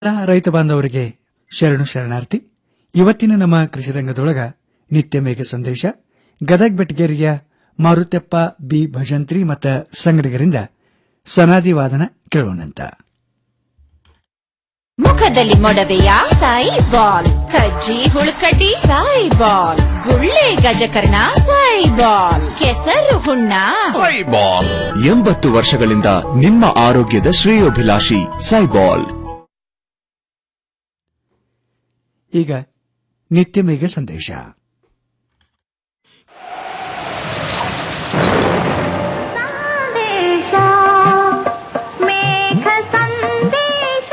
ಎಲ್ಲ ರೈತ ಬಾಂಧವರಿಗೆ ಶರಣು ಶರಣಾರ್ಥಿ ಇವತ್ತಿನ ನಮ್ಮ ಕೃಷಿ ರಂಗದೊಳಗ ನಿತ್ಯ ಮೇಘ ಸಂದೇಶ ಗದಗ್ ಬೆಟಗೇರಿಯ ಮಾರುತ್ಯಪ್ಪ ಬಿ ಭಜಂತ್ರಿ ಮತ್ತ ಸಂಗಡಿಗರಿಂದ ಸನಾದಿ ವಾದನ ಕೇಳೋಣಂತ ಮುಖದಲ್ಲಿ ಮೊಡವೆಯ ಸಾಯಿ ಬಾಲ್ ಕಜ್ಜಿ ಹುಳುಕಡ್ಡಿ ಸಾಯಿ ಬಾಲ್ ಗುಳ್ಳೆ ಗಜಕರ್ಣ ಸಾಯಿ ಬಾಲ್ ಕೆಸರು ಹುಣ್ಣ ಸೈಬಾಲ್ ಎಂಬತ್ತು ವರ್ಷಗಳಿಂದ ನಿಮ್ಮ ಆರೋಗ್ಯದ ಶ್ರೇಯೋಭಿಲಾಷಿ ಸೈಬಾಲ್ ಈಗ ನಿತ್ಯ ಮೇಘ ಸಂದೇಶ ಸಂದೇಶ ಮೇಘ ಸಂದೇಶ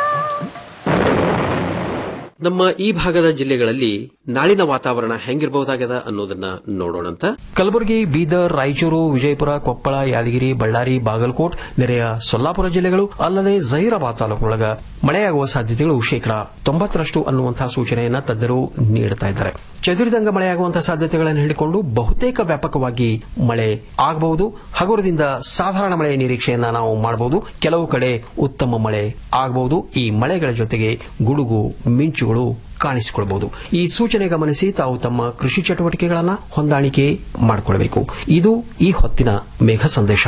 ನಮ್ಮ ಈ ಭಾಗದ ಜಿಲ್ಲೆಗಳಲ್ಲಿ ನಾಳಿನ ವಾತಾವರಣ ಹೆಂಗಿರಬಹುದಾಗದ ಅನ್ನೋದನ್ನ ನೋಡೋಣಂತ ಕಲಬುರಗಿ ಬೀದರ್ ರಾಯಚೂರು ವಿಜಯಪುರ ಕೊಪ್ಪಳ ಯಾದಗಿರಿ ಬಳ್ಳಾರಿ ಬಾಗಲಕೋಟ್ ನೆರೆಯ ಸೊಲ್ಲಾಪುರ ಜಿಲ್ಲೆಗಳು ಅಲ್ಲದೆ ಜಹೀರಾಬಾದ್ ತಾಲೂಕಿನೊಳಗ ಮಳೆಯಾಗುವ ಸಾಧ್ಯತೆಗಳು ಶೇಕಡಾ ತೊಂಬತ್ತರಷ್ಟು ಅನ್ನುವಂತಹ ಸೂಚನೆಯನ್ನ ತಜ್ಞರು ನೀಡುತ್ತಾ ಇದ್ದಾರೆ ಚದುರಿದಂಗ ಮಳೆಯಾಗುವಂತಹ ಸಾಧ್ಯತೆಗಳನ್ನು ಹಿಡಿಕೊಂಡು ಬಹುತೇಕ ವ್ಯಾಪಕವಾಗಿ ಮಳೆ ಆಗಬಹುದು ಹಗುರದಿಂದ ಸಾಧಾರಣ ಮಳೆಯ ನಿರೀಕ್ಷೆಯನ್ನ ನಾವು ಮಾಡಬಹುದು ಕೆಲವು ಕಡೆ ಉತ್ತಮ ಮಳೆ ಆಗಬಹುದು ಈ ಮಳೆಗಳ ಜೊತೆಗೆ ಗುಡುಗು ಮಿಂಚುಗಳು ಕಾಣಿಸಿಕೊಳ್ಳಬಹುದು ಈ ಸೂಚನೆ ಗಮನಿಸಿ ತಾವು ತಮ್ಮ ಕೃಷಿ ಚಟುವಟಿಕೆಗಳನ್ನು ಹೊಂದಾಣಿಕೆ ಮಾಡಿಕೊಳ್ಳಬೇಕು ಇದು ಈ ಹೊತ್ತಿನ ಮೇಘ ಸಂದೇಶ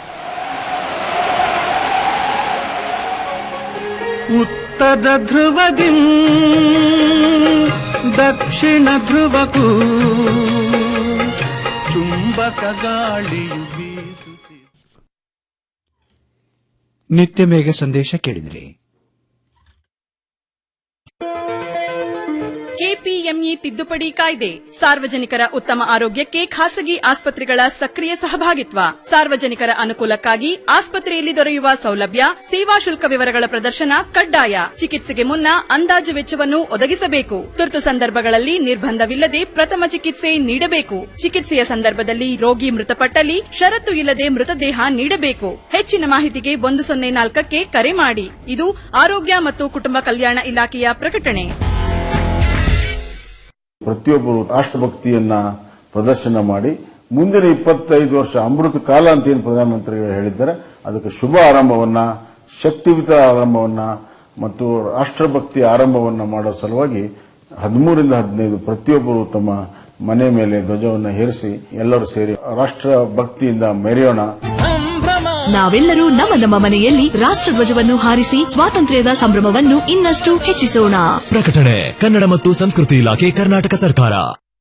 ಉತ್ತರ ಧ್ರುವದಿ ದಕ್ಷಿಣ ಧ್ರುವಕ್ಕೂ ಚುಂಬಕ ಗಾಳಿಯು ಬೀಸುತ್ತಿದೆ ನಿತ್ಯ ಮೇಘ ಸಂದೇಶ ಕೇಳಿದಿರಿ ಕೆಪಿಎಂಇ ತಿದ್ದುಪಡಿ ಕಾಯ್ದೆ ಸಾರ್ವಜನಿಕರ ಉತ್ತಮ ಆರೋಗ್ಯಕ್ಕೆ ಖಾಸಗಿ ಆಸ್ಪತ್ರೆಗಳ ಸಕ್ರಿಯ ಸಹಭಾಗಿತ್ವ ಸಾರ್ವಜನಿಕರ ಅನುಕೂಲಕ್ಕಾಗಿ ಆಸ್ಪತ್ರೆಯಲ್ಲಿ ದೊರೆಯುವ ಸೌಲಭ್ಯ ಸೇವಾ ಶುಲ್ಕ ವಿವರಗಳ ಪ್ರದರ್ಶನ ಕಡ್ಡಾಯ ಚಿಕಿತ್ಸೆಗೆ ಮುನ್ನ ಅಂದಾಜು ವೆಚ್ಚವನ್ನು ಒದಗಿಸಬೇಕು ತುರ್ತು ಸಂದರ್ಭಗಳಲ್ಲಿ ನಿರ್ಬಂಧವಿಲ್ಲದೆ ಪ್ರಥಮ ಚಿಕಿತ್ಸೆ ನೀಡಬೇಕು ಚಿಕಿತ್ಸೆಯ ಸಂದರ್ಭದಲ್ಲಿ ರೋಗಿ ಮೃತಪಟ್ಟಲ್ಲಿ ಷರತ್ತು ಇಲ್ಲದೆ ಮೃತದೇಹ ನೀಡಬೇಕು ಹೆಚ್ಚಿನ ಮಾಹಿತಿಗೆ ಒಂದು ಸೊನ್ನೆ ನಾಲ್ಕಕ್ಕೆ ಕರೆ ಮಾಡಿ ಇದು ಆರೋಗ್ಯ ಮತ್ತು ಕುಟುಂಬ ಕಲ್ಯಾಣ ಇಲಾಖೆಯ ಪ್ರಕಟಣೆ ಪ್ರತಿಯೊಬ್ಬರು ರಾಷ್ಟ್ರಭಕ್ತಿಯನ್ನ ಪ್ರದರ್ಶನ ಮಾಡಿ ಮುಂದಿನ ಇಪ್ಪತ್ತೈದು ವರ್ಷ ಅಮೃತ ಕಾಲ ಅಂತ ಏನು ಪ್ರಧಾನಮಂತ್ರಿಗಳು ಹೇಳಿದ್ದಾರೆ ಅದಕ್ಕೆ ಶುಭ ಆರಂಭವನ್ನ ಶಕ್ತಿಯುತ ಆರಂಭವನ್ನ ಮತ್ತು ರಾಷ್ಟ್ರಭಕ್ತಿ ಆರಂಭವನ್ನ ಮಾಡೋ ಸಲುವಾಗಿ ಹದಿಮೂರಿಂದ ಹದಿನೈದು ಪ್ರತಿಯೊಬ್ಬರು ತಮ್ಮ ಮನೆ ಮೇಲೆ ಧ್ವಜವನ್ನು ಹೇರಿಸಿ ಎಲ್ಲರೂ ಸೇರಿ ರಾಷ್ಟ್ರ ಭಕ್ತಿಯಿಂದ ಮೆರೆಯೋಣ ನಾವೆಲ್ಲರೂ ನಮ್ಮ ನಮ್ಮ ಮನೆಯಲ್ಲಿ ರಾಷ್ಟ್ರಧ್ವಜವನ್ನು ಹಾರಿಸಿ ಸ್ವಾತಂತ್ರ್ಯದ ಸಂಭ್ರಮವನ್ನು ಇನ್ನಷ್ಟು ಹೆಚ್ಚಿಸೋಣ ಪ್ರಕಟಣೆ ಕನ್ನಡ ಮತ್ತು ಸಂಸ್ಕೃತಿ ಇಲಾಖೆ ಕರ್ನಾಟಕ ಸರ್ಕಾರ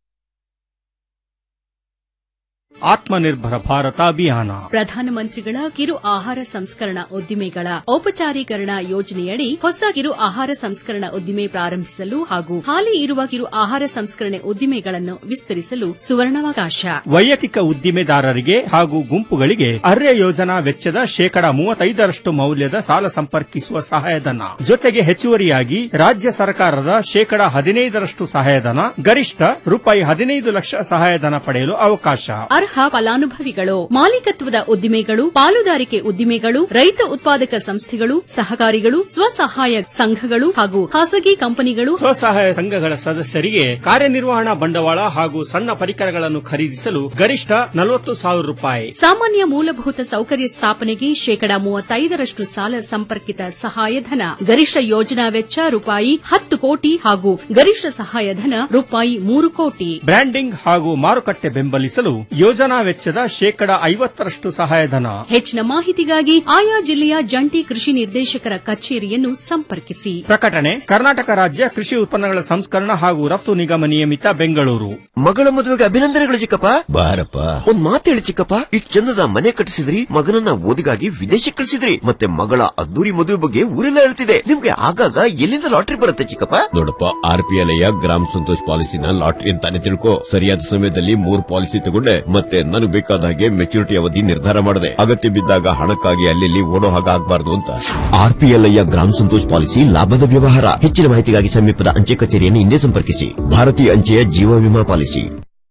ಆತ್ಮನಿರ್ಭರ ಭಾರತ ಅಭಿಯಾನ ಪ್ರಧಾನಮಂತ್ರಿಗಳ ಕಿರು ಆಹಾರ ಸಂಸ್ಕರಣಾ ಉದ್ದಿಮೆಗಳ ಔಪಚಾರೀಕರಣ ಯೋಜನೆಯಡಿ ಹೊಸ ಕಿರು ಆಹಾರ ಸಂಸ್ಕರಣಾ ಉದ್ದಿಮೆ ಪ್ರಾರಂಭಿಸಲು ಹಾಗೂ ಹಾಲಿ ಇರುವ ಕಿರು ಆಹಾರ ಸಂಸ್ಕರಣೆ ಉದ್ದಿಮೆಗಳನ್ನು ವಿಸ್ತರಿಸಲು ಸುವರ್ಣಾವಕಾಶ ವೈಯಕ್ತಿಕ ಉದ್ದಿಮೆದಾರರಿಗೆ ಹಾಗೂ ಗುಂಪುಗಳಿಗೆ ಅರ್ಯ ಯೋಜನಾ ವೆಚ್ಚದ ಶೇಕಡ ಮೂವತ್ತೈದರಷ್ಟು ಮೌಲ್ಯದ ಸಾಲ ಸಂಪರ್ಕಿಸುವ ಸಹಾಯಧನ ಜೊತೆಗೆ ಹೆಚ್ಚುವರಿಯಾಗಿ ರಾಜ್ಯ ಸರ್ಕಾರದ ಶೇಕಡ ಹದಿನೈದರಷ್ಟು ಸಹಾಯಧನ ಗರಿಷ್ಠ ರೂಪಾಯಿ ಹದಿನೈದು ಲಕ್ಷ ಸಹಾಯಧನ ಪಡೆಯಲು ಅವಕಾಶ ಅರ್ಹ ಫಲಾನುಭವಿಗಳು ಮಾಲೀಕತ್ವದ ಉದ್ದಿಮೆಗಳು ಪಾಲುದಾರಿಕೆ ಉದ್ದಿಮೆಗಳು ರೈತ ಉತ್ಪಾದಕ ಸಂಸ್ಥೆಗಳು ಸಹಕಾರಿಗಳು ಸ್ವಸಹಾಯ ಸಂಘಗಳು ಹಾಗೂ ಖಾಸಗಿ ಕಂಪನಿಗಳು ಸ್ವಸಹಾಯ ಸಂಘಗಳ ಸದಸ್ಯರಿಗೆ ಕಾರ್ಯನಿರ್ವಹಣಾ ಬಂಡವಾಳ ಹಾಗೂ ಸಣ್ಣ ಪರಿಕರಗಳನ್ನು ಖರೀದಿಸಲು ಗರಿಷ್ಠ ನಲವತ್ತು ಸಾವಿರ ರೂಪಾಯಿ ಸಾಮಾನ್ಯ ಮೂಲಭೂತ ಸೌಕರ್ಯ ಸ್ಥಾಪನೆಗೆ ಶೇಕಡಾ ಮೂವತ್ತೈದರಷ್ಟು ಸಾಲ ಸಂಪರ್ಕಿತ ಸಹಾಯಧನ ಗರಿಷ್ಠ ಯೋಜನಾ ವೆಚ್ಚ ರೂಪಾಯಿ ಹತ್ತು ಕೋಟಿ ಹಾಗೂ ಗರಿಷ್ಠ ಸಹಾಯಧನ ರೂಪಾಯಿ ಮೂರು ಕೋಟಿ ಬ್ರ್ಯಾಂಡಿಂಗ್ ಹಾಗೂ ಮಾರುಕಟ್ಟೆ ಬೆಂಬಲಿಸಲು ಯೋಜನಾ ವೆಚ್ಚದ ಶೇಕಡ ಐವತ್ತರಷ್ಟು ಸಹಾಯಧನ ಹೆಚ್ಚಿನ ಮಾಹಿತಿಗಾಗಿ ಆಯಾ ಜಿಲ್ಲೆಯ ಜಂಟಿ ಕೃಷಿ ನಿರ್ದೇಶಕರ ಕಚೇರಿಯನ್ನು ಸಂಪರ್ಕಿಸಿ ಪ್ರಕಟಣೆ ಕರ್ನಾಟಕ ರಾಜ್ಯ ಕೃಷಿ ಉತ್ಪನ್ನಗಳ ಸಂಸ್ಕರಣ ಹಾಗೂ ರಫ್ತು ನಿಗಮ ನಿಯಮಿತ ಬೆಂಗಳೂರು ಮಗಳ ಮದುವೆಗೆ ಅಭಿನಂದನೆಗಳು ಚಿಕ್ಕಪ್ಪ ಬಾರಪ್ಪ ಒಂದ್ ಮಾತು ಹೇಳಿ ಚಿಕ್ಕಪ್ಪ ಇಷ್ಟು ಚಂದದ ಮನೆ ಕಟ್ಟಿಸಿದ್ರಿ ಮಗನನ್ನ ಓದಿಗಾಗಿ ವಿದೇಶಕ್ಕೆ ಕಳಿಸಿದ್ರಿ ಮತ್ತೆ ಮಗಳ ಅದ್ದೂರಿ ಮದುವೆ ಬಗ್ಗೆ ಊರೆಲ್ಲ ಹೇಳ್ತಿದೆ ನಿಮ್ಗೆ ಆಗಾಗ ಎಲ್ಲಿಂದ ಲಾಟ್ರಿ ಬರುತ್ತೆ ಚಿಕ್ಕಪ್ಪ ನೋಡಪ್ಪ ಆರ್ ಪಿ ಎಲ್ ಗ್ರಾಮ ಸಂತೋಷ್ ಪಾಲಿಸಿನ ಲಾಟ್ರಿ ಅಂತಾನೆ ತಿಳ್ಕೊ ಸರಿಯಾದ ಸಮಯದಲ್ಲಿ ಮೂರ್ ಪಾಲಿಸಿ ತಗೊಂಡೆ ಮತ್ತೆ ನನಗೆ ಬೇಕಾದ ಹಾಗೆ ಮೆಚುರಿಟಿ ಅವಧಿ ನಿರ್ಧಾರ ಮಾಡಿದೆ ಅಗತ್ಯ ಬಿದ್ದಾಗ ಹಣಕ್ಕಾಗಿ ಅಲ್ಲಿ ಓಡೋ ಹಾಗೆ ಆಗ್ಬಾರ್ದು ಅಂತ ಆರ್ ಪಿ ಎಲ್ ಗ್ರಾಮ ಸಂತೋಷ್ ಪಾಲಿಸಿ ಲಾಭದ ವ್ಯವಹಾರ ಹೆಚ್ಚಿನ ಮಾಹಿತಿಗಾಗಿ ಸಮೀಪದ ಅಂಚೆ ಕಚೇರಿಯನ್ನು ಹಿಂದೆ ಸಂಪರ್ಕಿಸಿ ಭಾರತೀಯ ಅಂಚೆಯ ಜೀವ ವಿಮಾ ಪಾಲಿಸಿ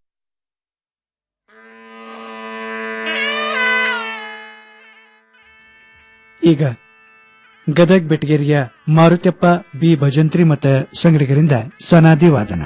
ಈಗ ಗದಗ್ ಬೆಟಗೇರಿಯ ಮಾರುತ್ಯಪ್ಪ ಬಿ ಭಜಂತ್ರಿ ಮತ್ತು ಸಂಗಡಿಗರಿಂದ ಸನಾದಿ ವಾದನ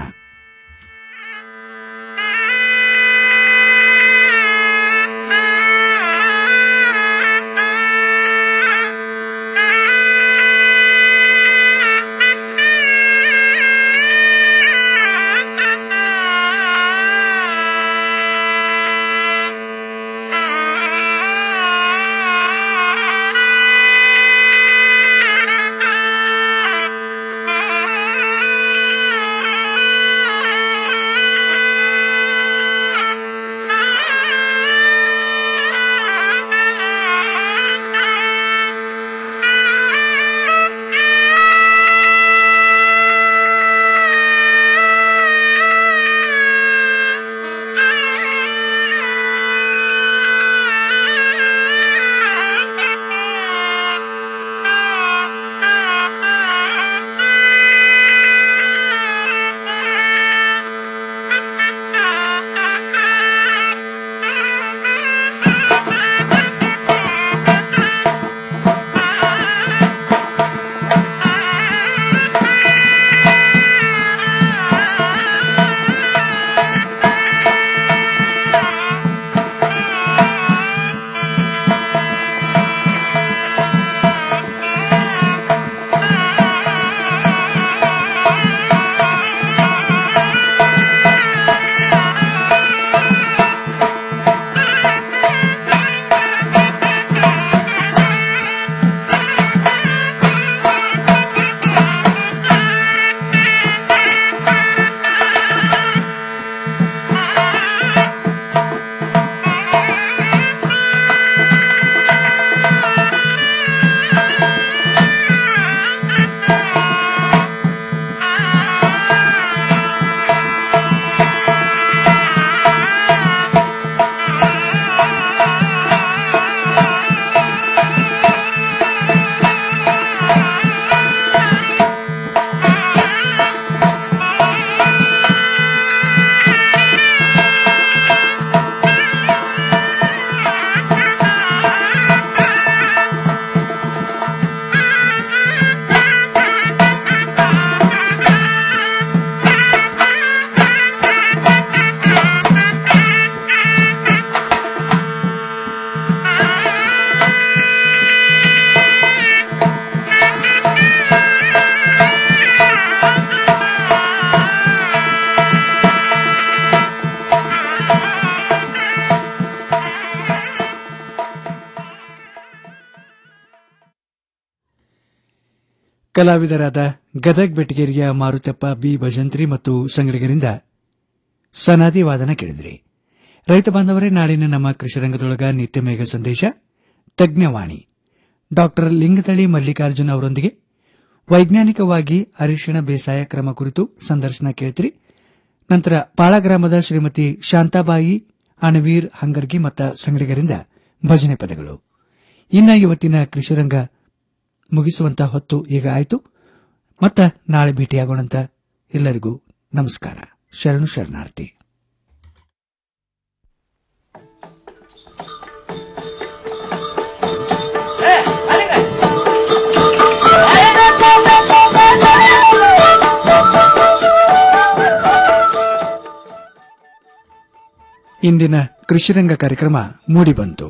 ಕಲಾವಿದರಾದ ಗದಗ್ ಬೆಟಗೇರಿಯ ಮಾರುತಪ್ಪ ಬಿ ಭಜಂತ್ರಿ ಮತ್ತು ಸಂಗಡಿಗರಿಂದ ಸನಾದಿ ವಾದನ ಕೇಳಿದ್ರಿ ರೈತ ಬಾಂಧವರೇ ನಾಳಿನ ನಮ್ಮ ಕೃಷಿರಂಗದೊಳಗ ನಿತ್ಯ ಮೇಘ ಸಂದೇಶ ತಜ್ಞವಾಣಿ ಡಾಕ್ಟರ್ ಲಿಂಗದಳಿ ಮಲ್ಲಿಕಾರ್ಜುನ್ ಅವರೊಂದಿಗೆ ವೈಜ್ಞಾನಿಕವಾಗಿ ಅರಿಶಿಣ ಬೇಸಾಯ ಕ್ರಮ ಕುರಿತು ಸಂದರ್ಶನ ಕೇಳ್ತಿರಿ ನಂತರ ಪಾಳ ಗ್ರಾಮದ ಶ್ರೀಮತಿ ಶಾಂತಾಬಾಯಿ ಅಣವೀರ್ ಹಂಗರ್ಗಿ ಮತ್ತು ಸಂಗಡಿಗರಿಂದ ಭಜನೆ ಪದಗಳು ಇನ್ನ ಇವತ್ತಿನ ಕೃಷಿರಂಗ ಮುಗಿಸುವಂತ ಹೊತ್ತು ಈಗ ಆಯಿತು ಮತ್ತ ನಾಳೆ ಭೇಟಿಯಾಗೋಣಂತ ಎಲ್ಲರಿಗೂ ನಮಸ್ಕಾರ ಶರಣು ಶರಣಾರ್ಥಿ ಇಂದಿನ ಕೃಷಿರಂಗ ಕಾರ್ಯಕ್ರಮ ಮೂಡಿಬಂತು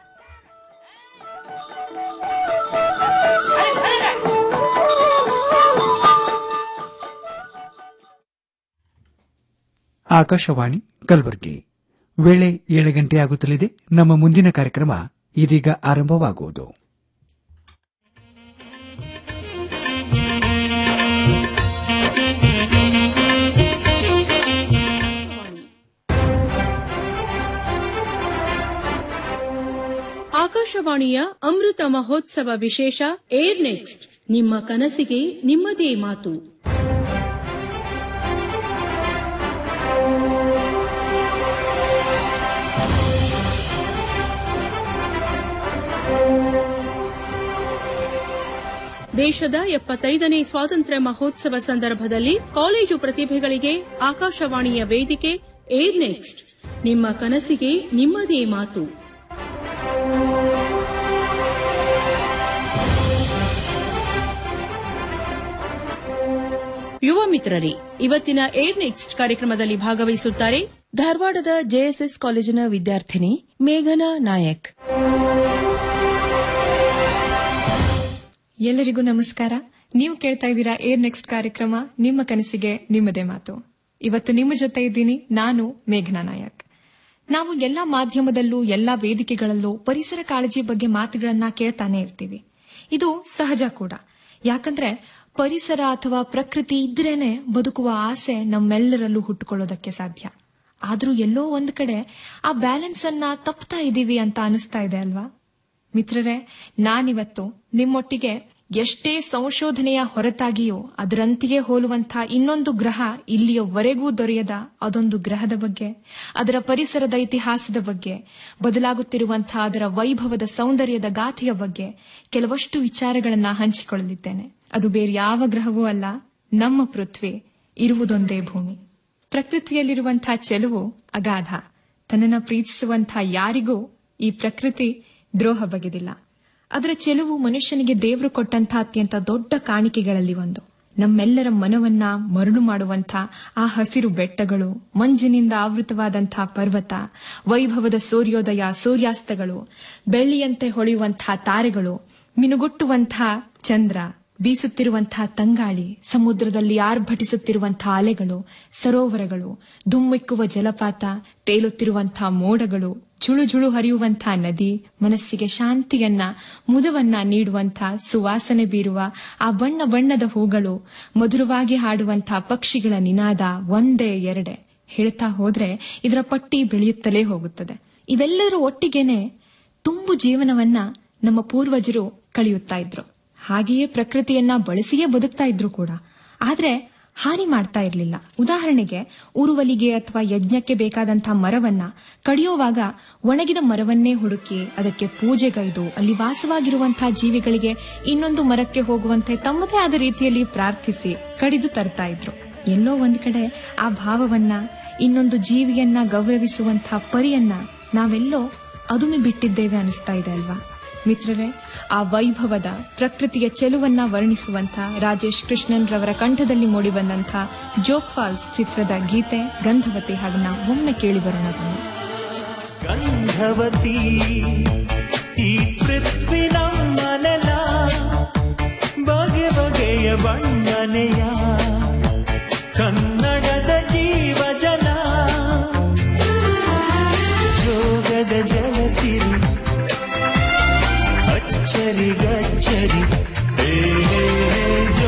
ಆಕಾಶವಾಣಿ ಕಲಬುರಗಿ ವೇಳೆ ಏಳು ಗಂಟೆ ಆಗುತ್ತಲಿದೆ ನಮ್ಮ ಮುಂದಿನ ಕಾರ್ಯಕ್ರಮ ಇದೀಗ ಆರಂಭವಾಗುವುದು ಆಕಾಶವಾಣಿಯ ಅಮೃತ ಮಹೋತ್ಸವ ವಿಶೇಷ ಏರ್ ನೆಕ್ಸ್ಟ್ ನಿಮ್ಮ ಕನಸಿಗೆ ನಿಮ್ಮದೇ ಮಾತು ದೇಶದ ಎಪ್ಪತ್ತೈದನೇ ಸ್ವಾತಂತ್ರ್ಯ ಮಹೋತ್ಸವ ಸಂದರ್ಭದಲ್ಲಿ ಕಾಲೇಜು ಪ್ರತಿಭೆಗಳಿಗೆ ಆಕಾಶವಾಣಿಯ ವೇದಿಕೆ ಏರ್ ನೆಕ್ಸ್ಟ್ ನಿಮ್ಮ ಕನಸಿಗೆ ನಿಮ್ಮದೇ ಮಾತು ಯುವ ಮಿತ್ರರೇ ಇವತ್ತಿನ ಏರ್ ನೆಕ್ಸ್ಟ್ ಕಾರ್ಯಕ್ರಮದಲ್ಲಿ ಭಾಗವಹಿಸುತ್ತಾರೆ ಧಾರವಾಡದ ಜೆಎಸ್ಎಸ್ ಕಾಲೇಜಿನ ವಿದ್ಯಾರ್ಥಿನಿ ಮೇಘನಾ ನಾಯಕ್ ಎಲ್ಲರಿಗೂ ನಮಸ್ಕಾರ ನೀವು ಕೇಳ್ತಾ ಇದ್ದೀರಾ ಏರ್ ನೆಕ್ಸ್ಟ್ ಕಾರ್ಯಕ್ರಮ ನಿಮ್ಮ ಕನಸಿಗೆ ನಿಮ್ಮದೇ ಮಾತು ಇವತ್ತು ನಿಮ್ಮ ಜೊತೆ ಇದ್ದೀನಿ ನಾನು ಮೇಘನಾ ನಾಯಕ್ ನಾವು ಎಲ್ಲಾ ಮಾಧ್ಯಮದಲ್ಲೂ ಎಲ್ಲಾ ವೇದಿಕೆಗಳಲ್ಲೂ ಪರಿಸರ ಕಾಳಜಿ ಬಗ್ಗೆ ಮಾತುಗಳನ್ನ ಕೇಳ್ತಾನೆ ಇರ್ತೀವಿ ಇದು ಸಹಜ ಕೂಡ ಯಾಕಂದ್ರೆ ಪರಿಸರ ಅಥವಾ ಪ್ರಕೃತಿ ಇದ್ರೇನೆ ಬದುಕುವ ಆಸೆ ನಮ್ಮೆಲ್ಲರಲ್ಲೂ ಹುಟ್ಟುಕೊಳ್ಳೋದಕ್ಕೆ ಸಾಧ್ಯ ಆದ್ರೂ ಎಲ್ಲೋ ಒಂದ್ ಕಡೆ ಆ ಬ್ಯಾಲೆನ್ಸ್ ಅನ್ನ ತಪ್ತಾ ಇದೀವಿ ಅಂತ ಅನಿಸ್ತಾ ಇದೆ ಅಲ್ವಾ ಮಿತ್ರರೇ ನಾನಿವತ್ತು ನಿಮ್ಮೊಟ್ಟಿಗೆ ಎಷ್ಟೇ ಸಂಶೋಧನೆಯ ಹೊರತಾಗಿಯೂ ಅದರಂತೆಯೇ ಹೋಲುವಂತಹ ಇನ್ನೊಂದು ಗ್ರಹ ಇಲ್ಲಿಯವರೆಗೂ ದೊರೆಯದ ಅದೊಂದು ಗ್ರಹದ ಬಗ್ಗೆ ಅದರ ಪರಿಸರದ ಇತಿಹಾಸದ ಬಗ್ಗೆ ಬದಲಾಗುತ್ತಿರುವಂತಹ ಅದರ ವೈಭವದ ಸೌಂದರ್ಯದ ಗಾಥೆಯ ಬಗ್ಗೆ ಕೆಲವಷ್ಟು ವಿಚಾರಗಳನ್ನ ಹಂಚಿಕೊಳ್ಳಲಿದ್ದೇನೆ ಅದು ಬೇರೆ ಯಾವ ಗ್ರಹವೂ ಅಲ್ಲ ನಮ್ಮ ಪೃಥ್ವಿ ಇರುವುದೊಂದೇ ಭೂಮಿ ಪ್ರಕೃತಿಯಲ್ಲಿರುವಂತಹ ಚೆಲುವು ಅಗಾಧ ತನ್ನನ್ನ ಪ್ರೀತಿಸುವಂತಹ ಯಾರಿಗೂ ಈ ಪ್ರಕೃತಿ ದ್ರೋಹ ಬಗೆದಿಲ್ಲ ಅದರ ಚೆಲುವು ಮನುಷ್ಯನಿಗೆ ದೇವರು ಕೊಟ್ಟಂತಹ ಅತ್ಯಂತ ದೊಡ್ಡ ಕಾಣಿಕೆಗಳಲ್ಲಿ ಒಂದು ನಮ್ಮೆಲ್ಲರ ಮನವನ್ನ ಮರಳು ಮಾಡುವಂಥ ಆ ಹಸಿರು ಬೆಟ್ಟಗಳು ಮಂಜಿನಿಂದ ಆವೃತವಾದಂತಹ ಪರ್ವತ ವೈಭವದ ಸೂರ್ಯೋದಯ ಸೂರ್ಯಾಸ್ತಗಳು ಬೆಳ್ಳಿಯಂತೆ ಹೊಳೆಯುವಂತಹ ತಾರೆಗಳು ಮಿನುಗುಟ್ಟುವಂತಹ ಚಂದ್ರ ಬೀಸುತ್ತಿರುವಂತಹ ತಂಗಾಳಿ ಸಮುದ್ರದಲ್ಲಿ ಆರ್ಭಟಿಸುತ್ತಿರುವಂತಹ ಅಲೆಗಳು ಸರೋವರಗಳು ದುಮ್ಮಿಕ್ಕುವ ಜಲಪಾತ ತೇಲುತ್ತಿರುವಂತಹ ಮೋಡಗಳು ಝುಳು ಝುಳು ಹರಿಯುವಂತಹ ನದಿ ಮನಸ್ಸಿಗೆ ಶಾಂತಿಯನ್ನ ಮುದವನ್ನ ನೀಡುವಂತಹ ಸುವಾಸನೆ ಬೀರುವ ಆ ಬಣ್ಣ ಬಣ್ಣದ ಹೂಗಳು ಮಧುರವಾಗಿ ಹಾಡುವಂತಹ ಪಕ್ಷಿಗಳ ನಿನಾದ ಒಂದೇ ಎರಡೆ ಹೇಳ್ತಾ ಹೋದ್ರೆ ಇದರ ಪಟ್ಟಿ ಬೆಳೆಯುತ್ತಲೇ ಹೋಗುತ್ತದೆ ಇವೆಲ್ಲರ ಒಟ್ಟಿಗೆನೆ ತುಂಬು ಜೀವನವನ್ನ ನಮ್ಮ ಪೂರ್ವಜರು ಕಳೆಯುತ್ತಾ ಇದ್ರು ಹಾಗೆಯೇ ಪ್ರಕೃತಿಯನ್ನ ಬಳಸಿಯೇ ಬದುಕ್ತಾ ಇದ್ರು ಕೂಡ ಆದ್ರೆ ಹಾನಿ ಮಾಡ್ತಾ ಇರಲಿಲ್ಲ ಉದಾಹರಣೆಗೆ ಉರುವಲಿಗೆ ಅಥವಾ ಯಜ್ಞಕ್ಕೆ ಬೇಕಾದಂತಹ ಮರವನ್ನ ಕಡಿಯುವಾಗ ಒಣಗಿದ ಮರವನ್ನೇ ಹುಡುಕಿ ಅದಕ್ಕೆ ಪೂಜೆಗೈದು ಅಲ್ಲಿ ವಾಸವಾಗಿರುವಂತಹ ಜೀವಿಗಳಿಗೆ ಇನ್ನೊಂದು ಮರಕ್ಕೆ ಹೋಗುವಂತೆ ತಮ್ಮದೇ ಆದ ರೀತಿಯಲ್ಲಿ ಪ್ರಾರ್ಥಿಸಿ ಕಡಿದು ತರ್ತಾ ಇದ್ರು ಎಲ್ಲೋ ಒಂದ್ ಕಡೆ ಆ ಭಾವವನ್ನ ಇನ್ನೊಂದು ಜೀವಿಯನ್ನ ಗೌರವಿಸುವಂತಹ ಪರಿಯನ್ನ ನಾವೆಲ್ಲೋ ಅದುಮಿ ಬಿಟ್ಟಿದ್ದೇವೆ ಅನಿಸ್ತಾ ಇದೆ ಅಲ್ವಾ ಮಿತ್ರರೇ ಆ ವೈಭವದ ಪ್ರಕೃತಿಯ ಚೆಲುವನ್ನ ವರ್ಣಿಸುವಂತ ರಾಜೇಶ್ ಕೃಷ್ಣನ್ ರವರ ಕಂಠದಲ್ಲಿ ಮೂಡಿಬಂದಂಥ ಜೋಗ್ ಫಾಲ್ಸ್ ಚಿತ್ರದ ಗೀತೆ ಗಂಧವತಿ ಹಾಡನ್ನ ಒಮ್ಮೆ ಕೇಳಿ ಬರೋಣ ಬನ್ನಿ ಗಂಧವತಿ ಈ ಪೃಥ್ವಿ ನಮ್ಮನೆಲ ಬಗೆ ಬಗೆಯ ಬಣ್ಣನೆಯ ಕನ್ನಡದ ಜೀವ ಜಲ ಜೋಗದ ಜಲಸಿರಿ ಅಚ್ಚರಿ ಗಚ್ಚರಿ ಹೇ ಹೇ ಹೇ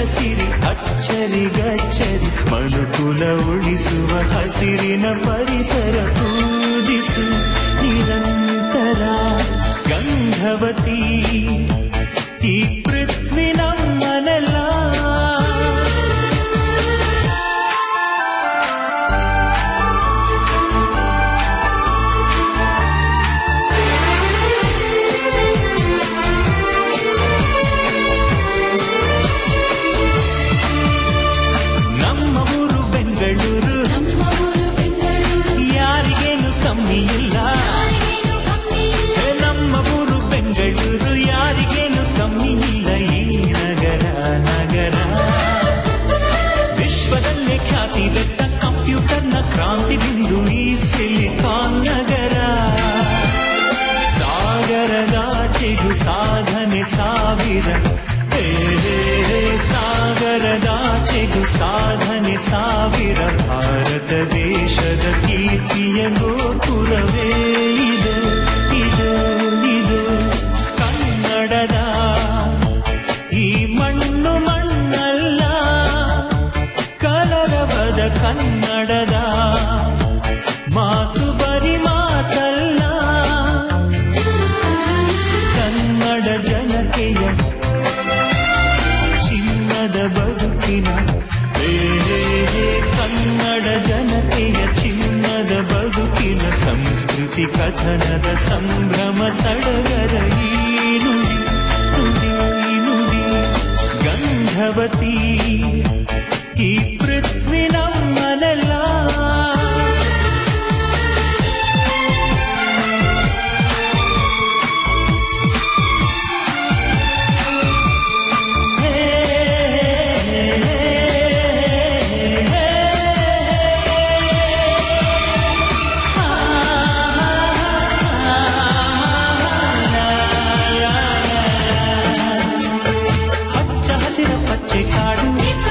ಸಿರಿ ಅಚ್ಚರಿಗಚ್ಚರಿ ಮನುಕುಲ ಉಳಿಸುವ ಹಸಿರಿನ ಪರಿಸರ ಪೂಜಿಸು ನಿರಂತರ ಗಂಧವತಿ ಈ ಪೃಥ್ವಿ ನಮ್ಮನೆಲ್ಲ ನಮ್ಮ ಊರು ಬೆಂಗಳೂರು ಯಾರಿಗೇನು ಕಮ್ಮಿ ಇಲ್ಲ ಹೇ, ನಮ್ಮ ಊರು ಬೆಂಗಳೂರು ಯಾರಿಗೇನು ಕಮ್ಮಿ ಇಲ್ಲ ಈ ನಗರ ನಗರ ವಿಶ್ವದಲ್ಲೇ ಖ್ಯಾತಿ ಬೆಟ್ಟ ಕಂಪ್ಯೂಟರ್ನ ಕ್ರಾಂತಿ ಬಿಂದು ಈ ಸಿಲಿಕಾನ್ ನಗರ ಸಾಗರದಾಚೆಗೂ ಸಾಧನೆ ಸಾವಿರ ಹೇ, ಹೇ, ಹೇ, ಸಾಗರದಾಚೆಗೂ ಸಾಧನೆ ಸಾವಿರ ಭಾರತ ದೇಶದ ಕೀರ್ತಿಯ ಗೋಪುರವೇ ಇದು ಇದು ಇದು ಕನ್ನಡದ ಈ ಮಣ್ಣು ಮಣ್ಣಲ್ಲ ಕಲರವದ ಕನ್ನಡದ ಮಾತು ಬರಿ ಮಾತಲ್ಲ ಕನ್ನಡ ಜನತೆಯ ಚಿನ್ನದ ಬದುಕಿನ ಹೇ, ಹೇ, ಹೇ, ಕನ್ನಡ ಜನತೆಯ ಚಿನ್ನದ ಬದುಕಿನ ಸಂಸ್ಕೃತಿ ಕಥನದ ಸಂಭ್ರಮ ಸಡಗರ ಈ ನುಡಿ ನುಡಿ ನುಡಿ ಗಂಧವತಿ ಈ ಪೃಥ್ವಿ ನಮ್ಮನೆಲ್ಲ ಹಚ್ಚ ಹಸಿರ ಪಚ್ಚೆ ಕಾಡು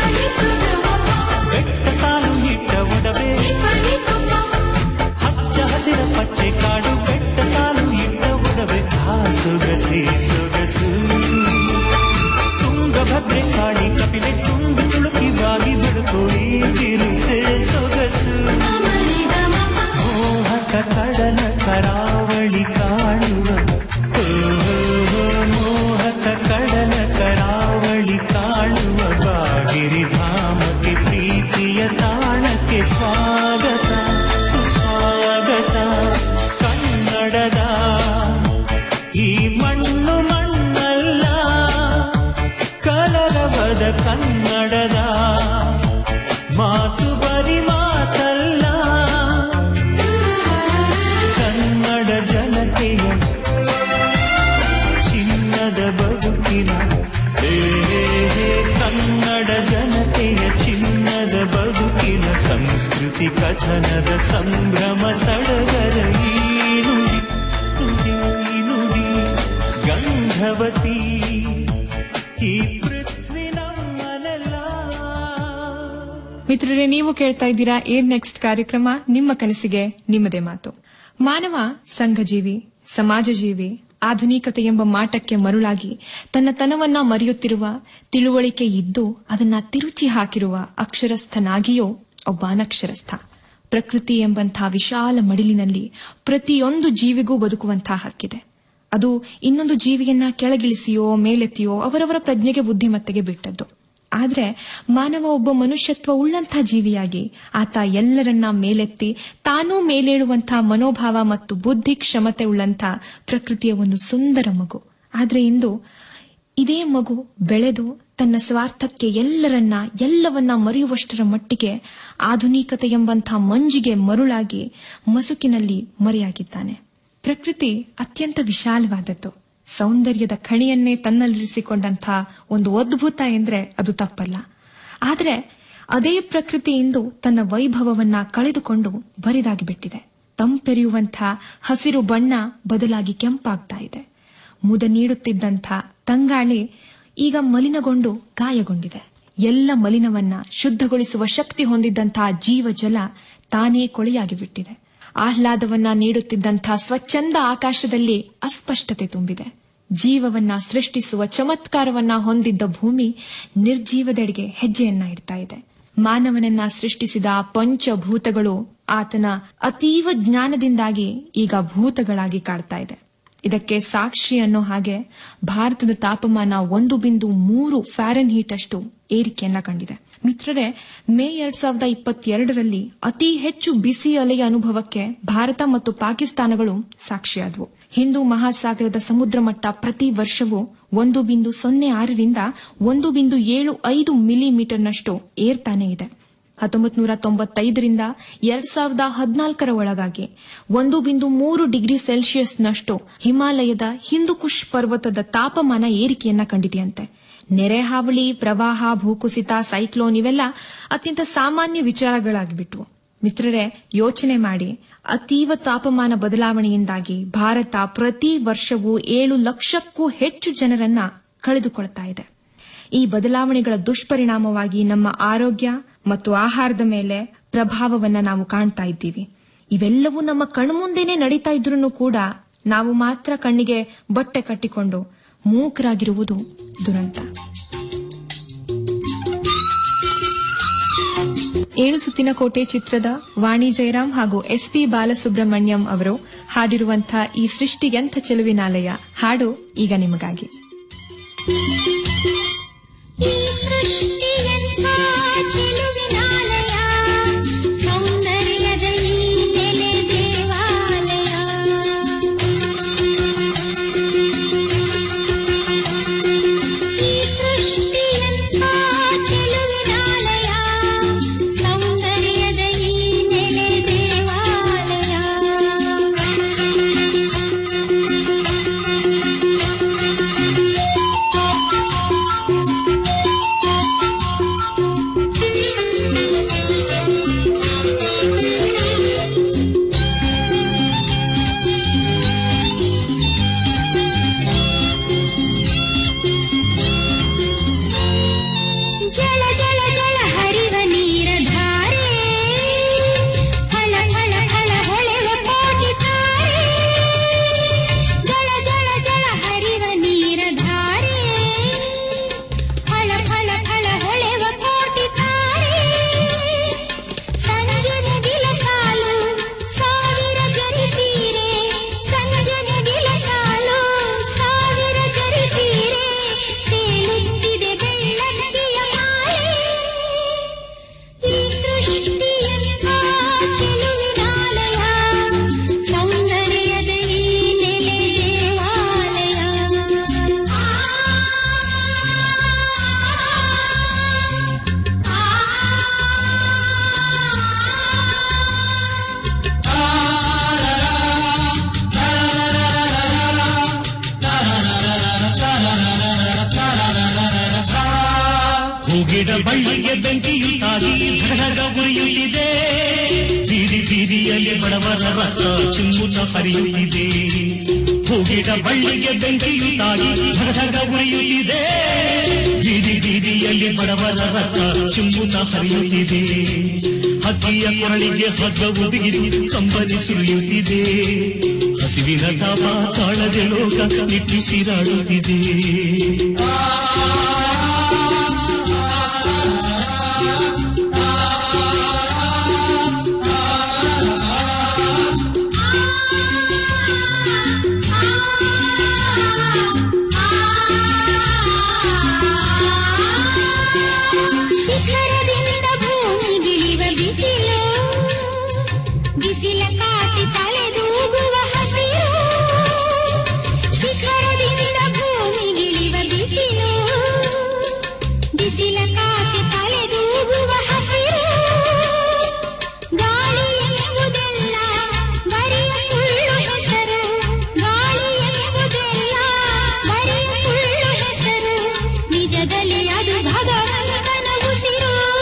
ಬೆಟ್ಟ ಸಾಲು ಇಟ್ಟ ಒಡವೆ ಹಚ್ಚ ಹಸಿರ ಪಚ್ಚೆ ಕಾಡು ಬೆಟ್ಟ ಸಾಲು ಇಟ್ಟ ಒಡವೆ ಆ ಸೊಗಸೆ ಸೊಗಸು ತುಂಗಭದ್ರೆ ಕಾಳಿ ಕಪಿಲೆ ತುಂಬಿ ತುಳುಕಿ ಬಾಗಿ ಬೆಳಕು ಈ ಬಿರುಸೆ ಸೊಗಸು ಮೋಹಕ ಕಡಲ ಕರಾವಳಿ ಕಾಣುವ ಓ, ಓ, ಓ, ಮೋಹಕ ಕಡಲ ಕರಾವಳಿ ಕಾಣುವ ಬಾಗಿರಿ ಧಾಮಕ್ಕೆ ಪ್ರೀತಿಯ ತಾಣಕ್ಕೆ ಸ್ವಾಗತ ಸುಸ್ವಾಗತ ಕನ್ನಡದ ಈ ಮಣ್ಣು ಮಣ್ಣಲ್ಲ ಕಲರವದ ಕನ್ನಡದ ಮಾತು ಬರಿ ಮಾತಲ್ಲ ಕನ್ನಡ ಜನತೆಯ ಚಿನ್ನದ ಬದುಕಿನ ಹೇ, ಹೇ, ಹೇ, ಕನ್ನಡ ಜನತೆಯ ಚಿನ್ನದ ಬದುಕಿನ ಸಂಸ್ಕೃತಿ ಕಥನದ ಸಂಭ್ರಮ ಸಡಗರ ಈ ನುಡಿ ನುಡಿ ನುಡಿ ಗಂಧವತಿ ಈ ಪೃಥ್ವಿ ನಮ್ಮನೆಲ್ಲ ಮಿತ್ರರೇ ನೀವು ಕೇಳ್ತಾ ಇದ್ದೀರಾ ಏರ್ ನೆಕ್ಸ್ಟ್ ಕಾರ್ಯಕ್ರಮ ನಿಮ್ಮ ಕನಸಿಗೆ ನಿಮ್ಮದೇ ಮಾತು ಮಾನವ ಸಂಘಜೀವಿ ಸಮಾಜಜೀವಿ ಆಧುನಿಕತೆ ಎಂಬ ಮಾಟಕ್ಕೆ ಮರುಳಾಗಿ ತನ್ನ ತನವನ್ನ ಮರೆಯುತ್ತಿರುವ ತಿಳುವಳಿಕೆ ಇದ್ದು ಅದನ್ನ ತಿರುಚಿ ಹಾಕಿರುವ ಅಕ್ಷರಸ್ಥನಾಗಿಯೋ ಒಬ್ಬ ಅನಕ್ಷರಸ್ಥ ಪ್ರಕೃತಿ ಎಂಬಂತಹ ವಿಶಾಲ ಮಡಿಲಿನಲ್ಲಿ ಪ್ರತಿಯೊಂದು ಜೀವಿಗೂ ಬದುಕುವಂತಹ ಹಕ್ಕಿದೆ ಅದು ಇನ್ನೊಂದು ಜೀವಿಯನ್ನ ಕೆಳಗಿಳಿಸಿಯೋ ಮೇಲೆತ್ತಿಯೋ ಅವರವರ ಪ್ರಜ್ಞೆಗೆ ಬುದ್ಧಿಮತ್ತೆಗೆ ಬಿಟ್ಟದ್ದು ಆದ್ರೆ ಮಾನವ ಒಬ್ಬ ಮನುಷ್ಯತ್ವ ಉಳ್ಳಂಥ ಜೀವಿಯಾಗಿ ಆತ ಎಲ್ಲರನ್ನ ಮೇಲೆತ್ತಿ ತಾನೂ ಮೇಲೇಳುವಂತಹ ಮನೋಭಾವ ಮತ್ತು ಬುದ್ಧಿ ಕ್ಷಮತೆ ಉಳ್ಳಂಥ ಪ್ರಕೃತಿಯ ಒಂದು ಸುಂದರ ಮಗು ಆದ್ರೆ ಇಂದು ಇದೇ ಮಗು ಬೆಳೆದು ತನ್ನ ಸ್ವಾರ್ಥಕ್ಕೆ ಎಲ್ಲರನ್ನ ಎಲ್ಲವನ್ನ ಮರೆಯುವಷ್ಟರ ಮಟ್ಟಿಗೆ ಆಧುನಿಕತೆ ಎಂಬಂಥ ಮಂಜಿಗೆ ಮರುಳಾಗಿ ಮಸುಕಿನಲ್ಲಿ ಮರೆಯಾಗಿದ್ದಾನೆ ಪ್ರಕೃತಿ ಅತ್ಯಂತ ವಿಶಾಲವಾದದ್ದು ಸೌಂದರ್ಯದ ಖಣಿಯನ್ನೇ ತನ್ನಲ್ಲಿರಿಸಿಕೊಂಡಂಥ ಒಂದು ಅದ್ಭುತ ಎಂದ್ರೆ ಅದು ತಪ್ಪಲ್ಲ ಆದ್ರೆ ಅದೇ ಪ್ರಕೃತಿ ಇಂದು ತನ್ನ ವೈಭವವನ್ನ ಕಳೆದುಕೊಂಡು ಬರಿದಾಗಿ ಬಿಟ್ಟಿದೆ ತಂಪೆರೆಯುವಂಥ ಹಸಿರು ಬಣ್ಣ ಬದಲಾಗಿ ಕೆಂಪಾಗ್ತಾ ಇದೆ ಮುದ ನೀಡುತ್ತಿದ್ದಂಥ ತಂಗಾಳಿ ಈಗ ಮಲಿನಗೊಂಡು ಗಾಯಗೊಂಡಿದೆ ಎಲ್ಲ ಮಲಿನವನ್ನ ಶುದ್ಧಗೊಳಿಸುವ ಶಕ್ತಿ ಹೊಂದಿದ್ದಂತಹ ಜೀವಜಲ ತಾನೇ ಕೊಳೆಯಾಗಿ ಬಿಟ್ಟಿದೆ ಆಹ್ಲಾದವನ್ನ ನೀಡುತ್ತಿದ್ದಂಥ ಸ್ವಚ್ಛಂದ ಆಕಾಶದಲ್ಲಿ ಅಸ್ಪಷ್ಟತೆ ತುಂಬಿದೆ ಜೀವವನ್ನ ಸೃಷ್ಟಿಸುವ ಚಮತ್ಕಾರವನ್ನ ಹೊಂದಿದ್ದ ಭೂಮಿ ನಿರ್ಜೀವದೆಡೆಗೆ ಹೆಜ್ಜೆಯನ್ನ ಇಡ್ತಾ ಇದೆ ಮಾನವನನ್ನ ಸೃಷ್ಟಿಸಿದ ಪಂಚಭೂತಗಳು ಆತನ ಅತೀವ ಜ್ಞಾನದಿಂದಾಗಿ ಈಗ ಭೂತಗಳಾಗಿ ಕಾಡ್ತಾ ಇದೆ ಇದಕ್ಕೆ ಸಾಕ್ಷಿ ಅನ್ನೋ ಹಾಗೆ ಭಾರತದ ತಾಪಮಾನ ಒಂದು ಬಿಂದು ಮೂರು ಫ್ಯಾರನ್ ಹೀಟ್ ಅಷ್ಟು ಏರಿಕೆಯನ್ನ ಕಂಡಿದೆ ಮಿತ್ರರೇ ಮೇ ಎರಡ್ ಸಾವಿರದ ಇಪ್ಪತ್ತೆರಡರಲ್ಲಿ ಅತಿ ಹೆಚ್ಚು ಬಿಸಿ ಅಲೆಯ ಅನುಭವಕ್ಕೆ ಭಾರತ ಮತ್ತು ಪಾಕಿಸ್ತಾನಗಳು ಸಾಕ್ಷಿಯಾದವು ಹಿಂದೂ ಮಹಾಸಾಗರದ ಸಮುದ್ರ ಮಟ್ಟ ಪ್ರತಿ ವರ್ಷವೂ ಒಂದು ಬಿಂದು ಸೊನ್ನೆ ಆರರಿಂದ ಒಂದು ಬಿಂದು ಏಳು ಐದು ಮಿಲಿಮೀಟರ್ನಷ್ಟು ಏರ್ತಾನೆ ಇದೆ ಹತ್ತೊಂಬತ್ತು ನೂರ ತೊಂಬತ್ತೈದರಿಂದ ಎರಡ್ ಸಾವಿರದ ಹದಿನಾಲ್ಕರ ಒಳಗಾಗಿ ಒಂದು ಬಿಂದು ಮೂರು ಡಿಗ್ರಿ ಸೆಲ್ಸಿಯಸ್ನಷ್ಟು ಹಿಮಾಲಯದ ಹಿಂದುಕುಶ್ ಪರ್ವತದ ತಾಪಮಾನ ಏರಿಕೆಯನ್ನ ಕಂಡಿದೆಯಂತೆ ನೆರೆ ಹಾವಳಿ ಪ್ರವಾಹ ಭೂಕುಸಿತ ಸೈಕ್ಲೋನ್ ಇವೆಲ್ಲ ಅತ್ಯಂತ ಸಾಮಾನ್ಯ ವಿಚಾರಗಳಾಗಿಬಿಟ್ವು ಮಿತ್ರರೇ ಯೋಚನೆ ಮಾಡಿ ಅತೀವ ತಾಪಮಾನ ಬದಲಾವಣೆಯಿಂದಾಗಿ ಭಾರತ ಪ್ರತಿ ವರ್ಷವೂ ಏಳು ಲಕ್ಷಕ್ಕೂ ಹೆಚ್ಚು ಜನರನ್ನ ಕಳೆದುಕೊಳ್ತಾ ಇದೆ ಈ ಬದಲಾವಣೆಗಳ ದುಷ್ಪರಿಣಾಮವಾಗಿ ನಮ್ಮ ಆರೋಗ್ಯ ಮತ್ತು ಆಹಾರದ ಮೇಲೆ ಪ್ರಭಾವವನ್ನ ನಾವು ಕಾಣ್ತಾ ಇದ್ದೀವಿ ಇವೆಲ್ಲವೂ ನಮ್ಮ ಕಣ್ಮುಂದೆನೆ ನಡೀತಾ ಇದ್ರೂ ಕೂಡ ನಾವು ಮಾತ್ರ ಕಣ್ಣಿಗೆ ಬಟ್ಟೆ ಕಟ್ಟಿಕೊಂಡು ಮೂಕರಾಗಿರುವುದು ದುರಂತ ಏಳು ಸುತ್ತಿನ ಕೋಟೆ ಚಿತ್ರದ ವಾಣಿ ಜಯರಾಮ್ ಹಾಗೂ ಎಸ್ ಪಿ ಬಾಲಸುಬ್ರಹ್ಮಣ್ಯಂ ಅವರು ಹಾಡಿರುವಂತಹ ಈ ಸೃಷ್ಟಿಗೆಂಥ ಚೆಲುವಿನಾಲಯ ಹಾಡು ಈಗ ನಿಮಗಾಗಿ ಈ ಸೃಷ್ಟಿಯಂಥ ಚೆಲುವಿನಾಲಯ, ಸೌಂದರ್ಯದ ಈ ನೆಲೆ ದೇವಾಲಯ. ಈ ಸೃಷ್ಟಿಯಂಥ ಚೆಲುವಿನಾಲಯ, ಸೌಂದರ್ಯದ ಈ ನೆಲೆ ಜಳ ಜಳ ಜಳ ಹರಿವ ನೀರ ಧಾರೆ ಫಳ ಫಳ ಫಳ ಹೊಳೆವ ಕೋಟಿ ತಾರೆ ಜಳ ಜಳ ಜಳ ಹರಿವ ನೀರ ಧಾರೆ ಫಳ ಫಳ ಫಳ ಹೊಳೆವ ಕೋಟಿ ತಾರೆ ಸಂಜನ ದಿಲ ಸಾಲು ಸಾವಿರ ಜನಿಸೀರೆ ಸಂಜನ ದಿಲ ಸಾಲು ಸಾವಿರ ಜನಿಸೀರೆ ತೇಲುತ್ತಿದೆ ಬೆಳ್ಳಕ್ಕಿಯ ಮಾಲೆ ಈ ಸೃಷ್ಟಿಯಂಥ ಚೆಲುವಿನಾಲಯ ಸೌಂದರ್ಯದ ಈ ನೆಲೆ ದೇವಾಲಯ ಹೂಗಿಡ ಬಳ್ಳಿಗೆ ಬೆಂಕಿಯು ತಾಗಿ ಧಡಧ ಉರಿಯುತ್ತಿದೆ ಬೀದಿ ಬೀದಿಯಲ್ಲಿ ಬಡವರ ರಕ್ತ ಚಿಮ್ಮುತ್ತ ಹರಿಯುತ್ತಿದೆ ಹೂಗಿಡ ಬಳ್ಳಿಗೆ ಬೆಂಕಿಯು ತಾಗಿ ಧಡಧ ಉರಿಯುತ್ತಿದೆ ಬೀದಿ ಬೀದಿಯಲ್ಲಿ ಬಡವರ ರಕ್ತ ಚಿಮ್ಮುತ್ತ ಹರಿಯುತ್ತಿದೆ ಹಕ್ಕಿಯ ಕೊರಳಿಗೆ ಹಗ್ಗವು ಬಿಗಿದು ಕಂಬನಿ ಸುರಿಯುತ್ತಿದೆ ಹಸಿವಿನ ತಾಪ ತಾಳದೆ ಲೋಕ ನಿಟ್ಟುಸಿರಾಡುತ್ತಿದೆ ಶಿಖರದಿಂದ ಭೂಮಿಗಿಳಿವ ಬಿಸಿಲು ಬಿಸಿಲ ಕಾಸಿ ತಲೆದೂಗುವ ಹಸಿರು ಶಿಖರದಿಂದ ಭೂಮಿಗಿಳಿವ ಬಿಸಿಲು ಬಿಸಿಲ ಕಾಸಿ ತಲೆದೂಗುವ ಹಸಿರು ಗಾಳಿ ಎಂಬುದೆಲ್ಲ ಬರಿಯ ಸುಳ್ಳು ಹೆಸರು ಗಾಳಿ ಎಂಬುದೆಲ್ಲ ಬರಿಯ ಸುಳ್ಳು ಹೆಸರು ನಿಜದಲ್ಲಿ ಅದು ಭಗವಂತನ ಉಸಿರು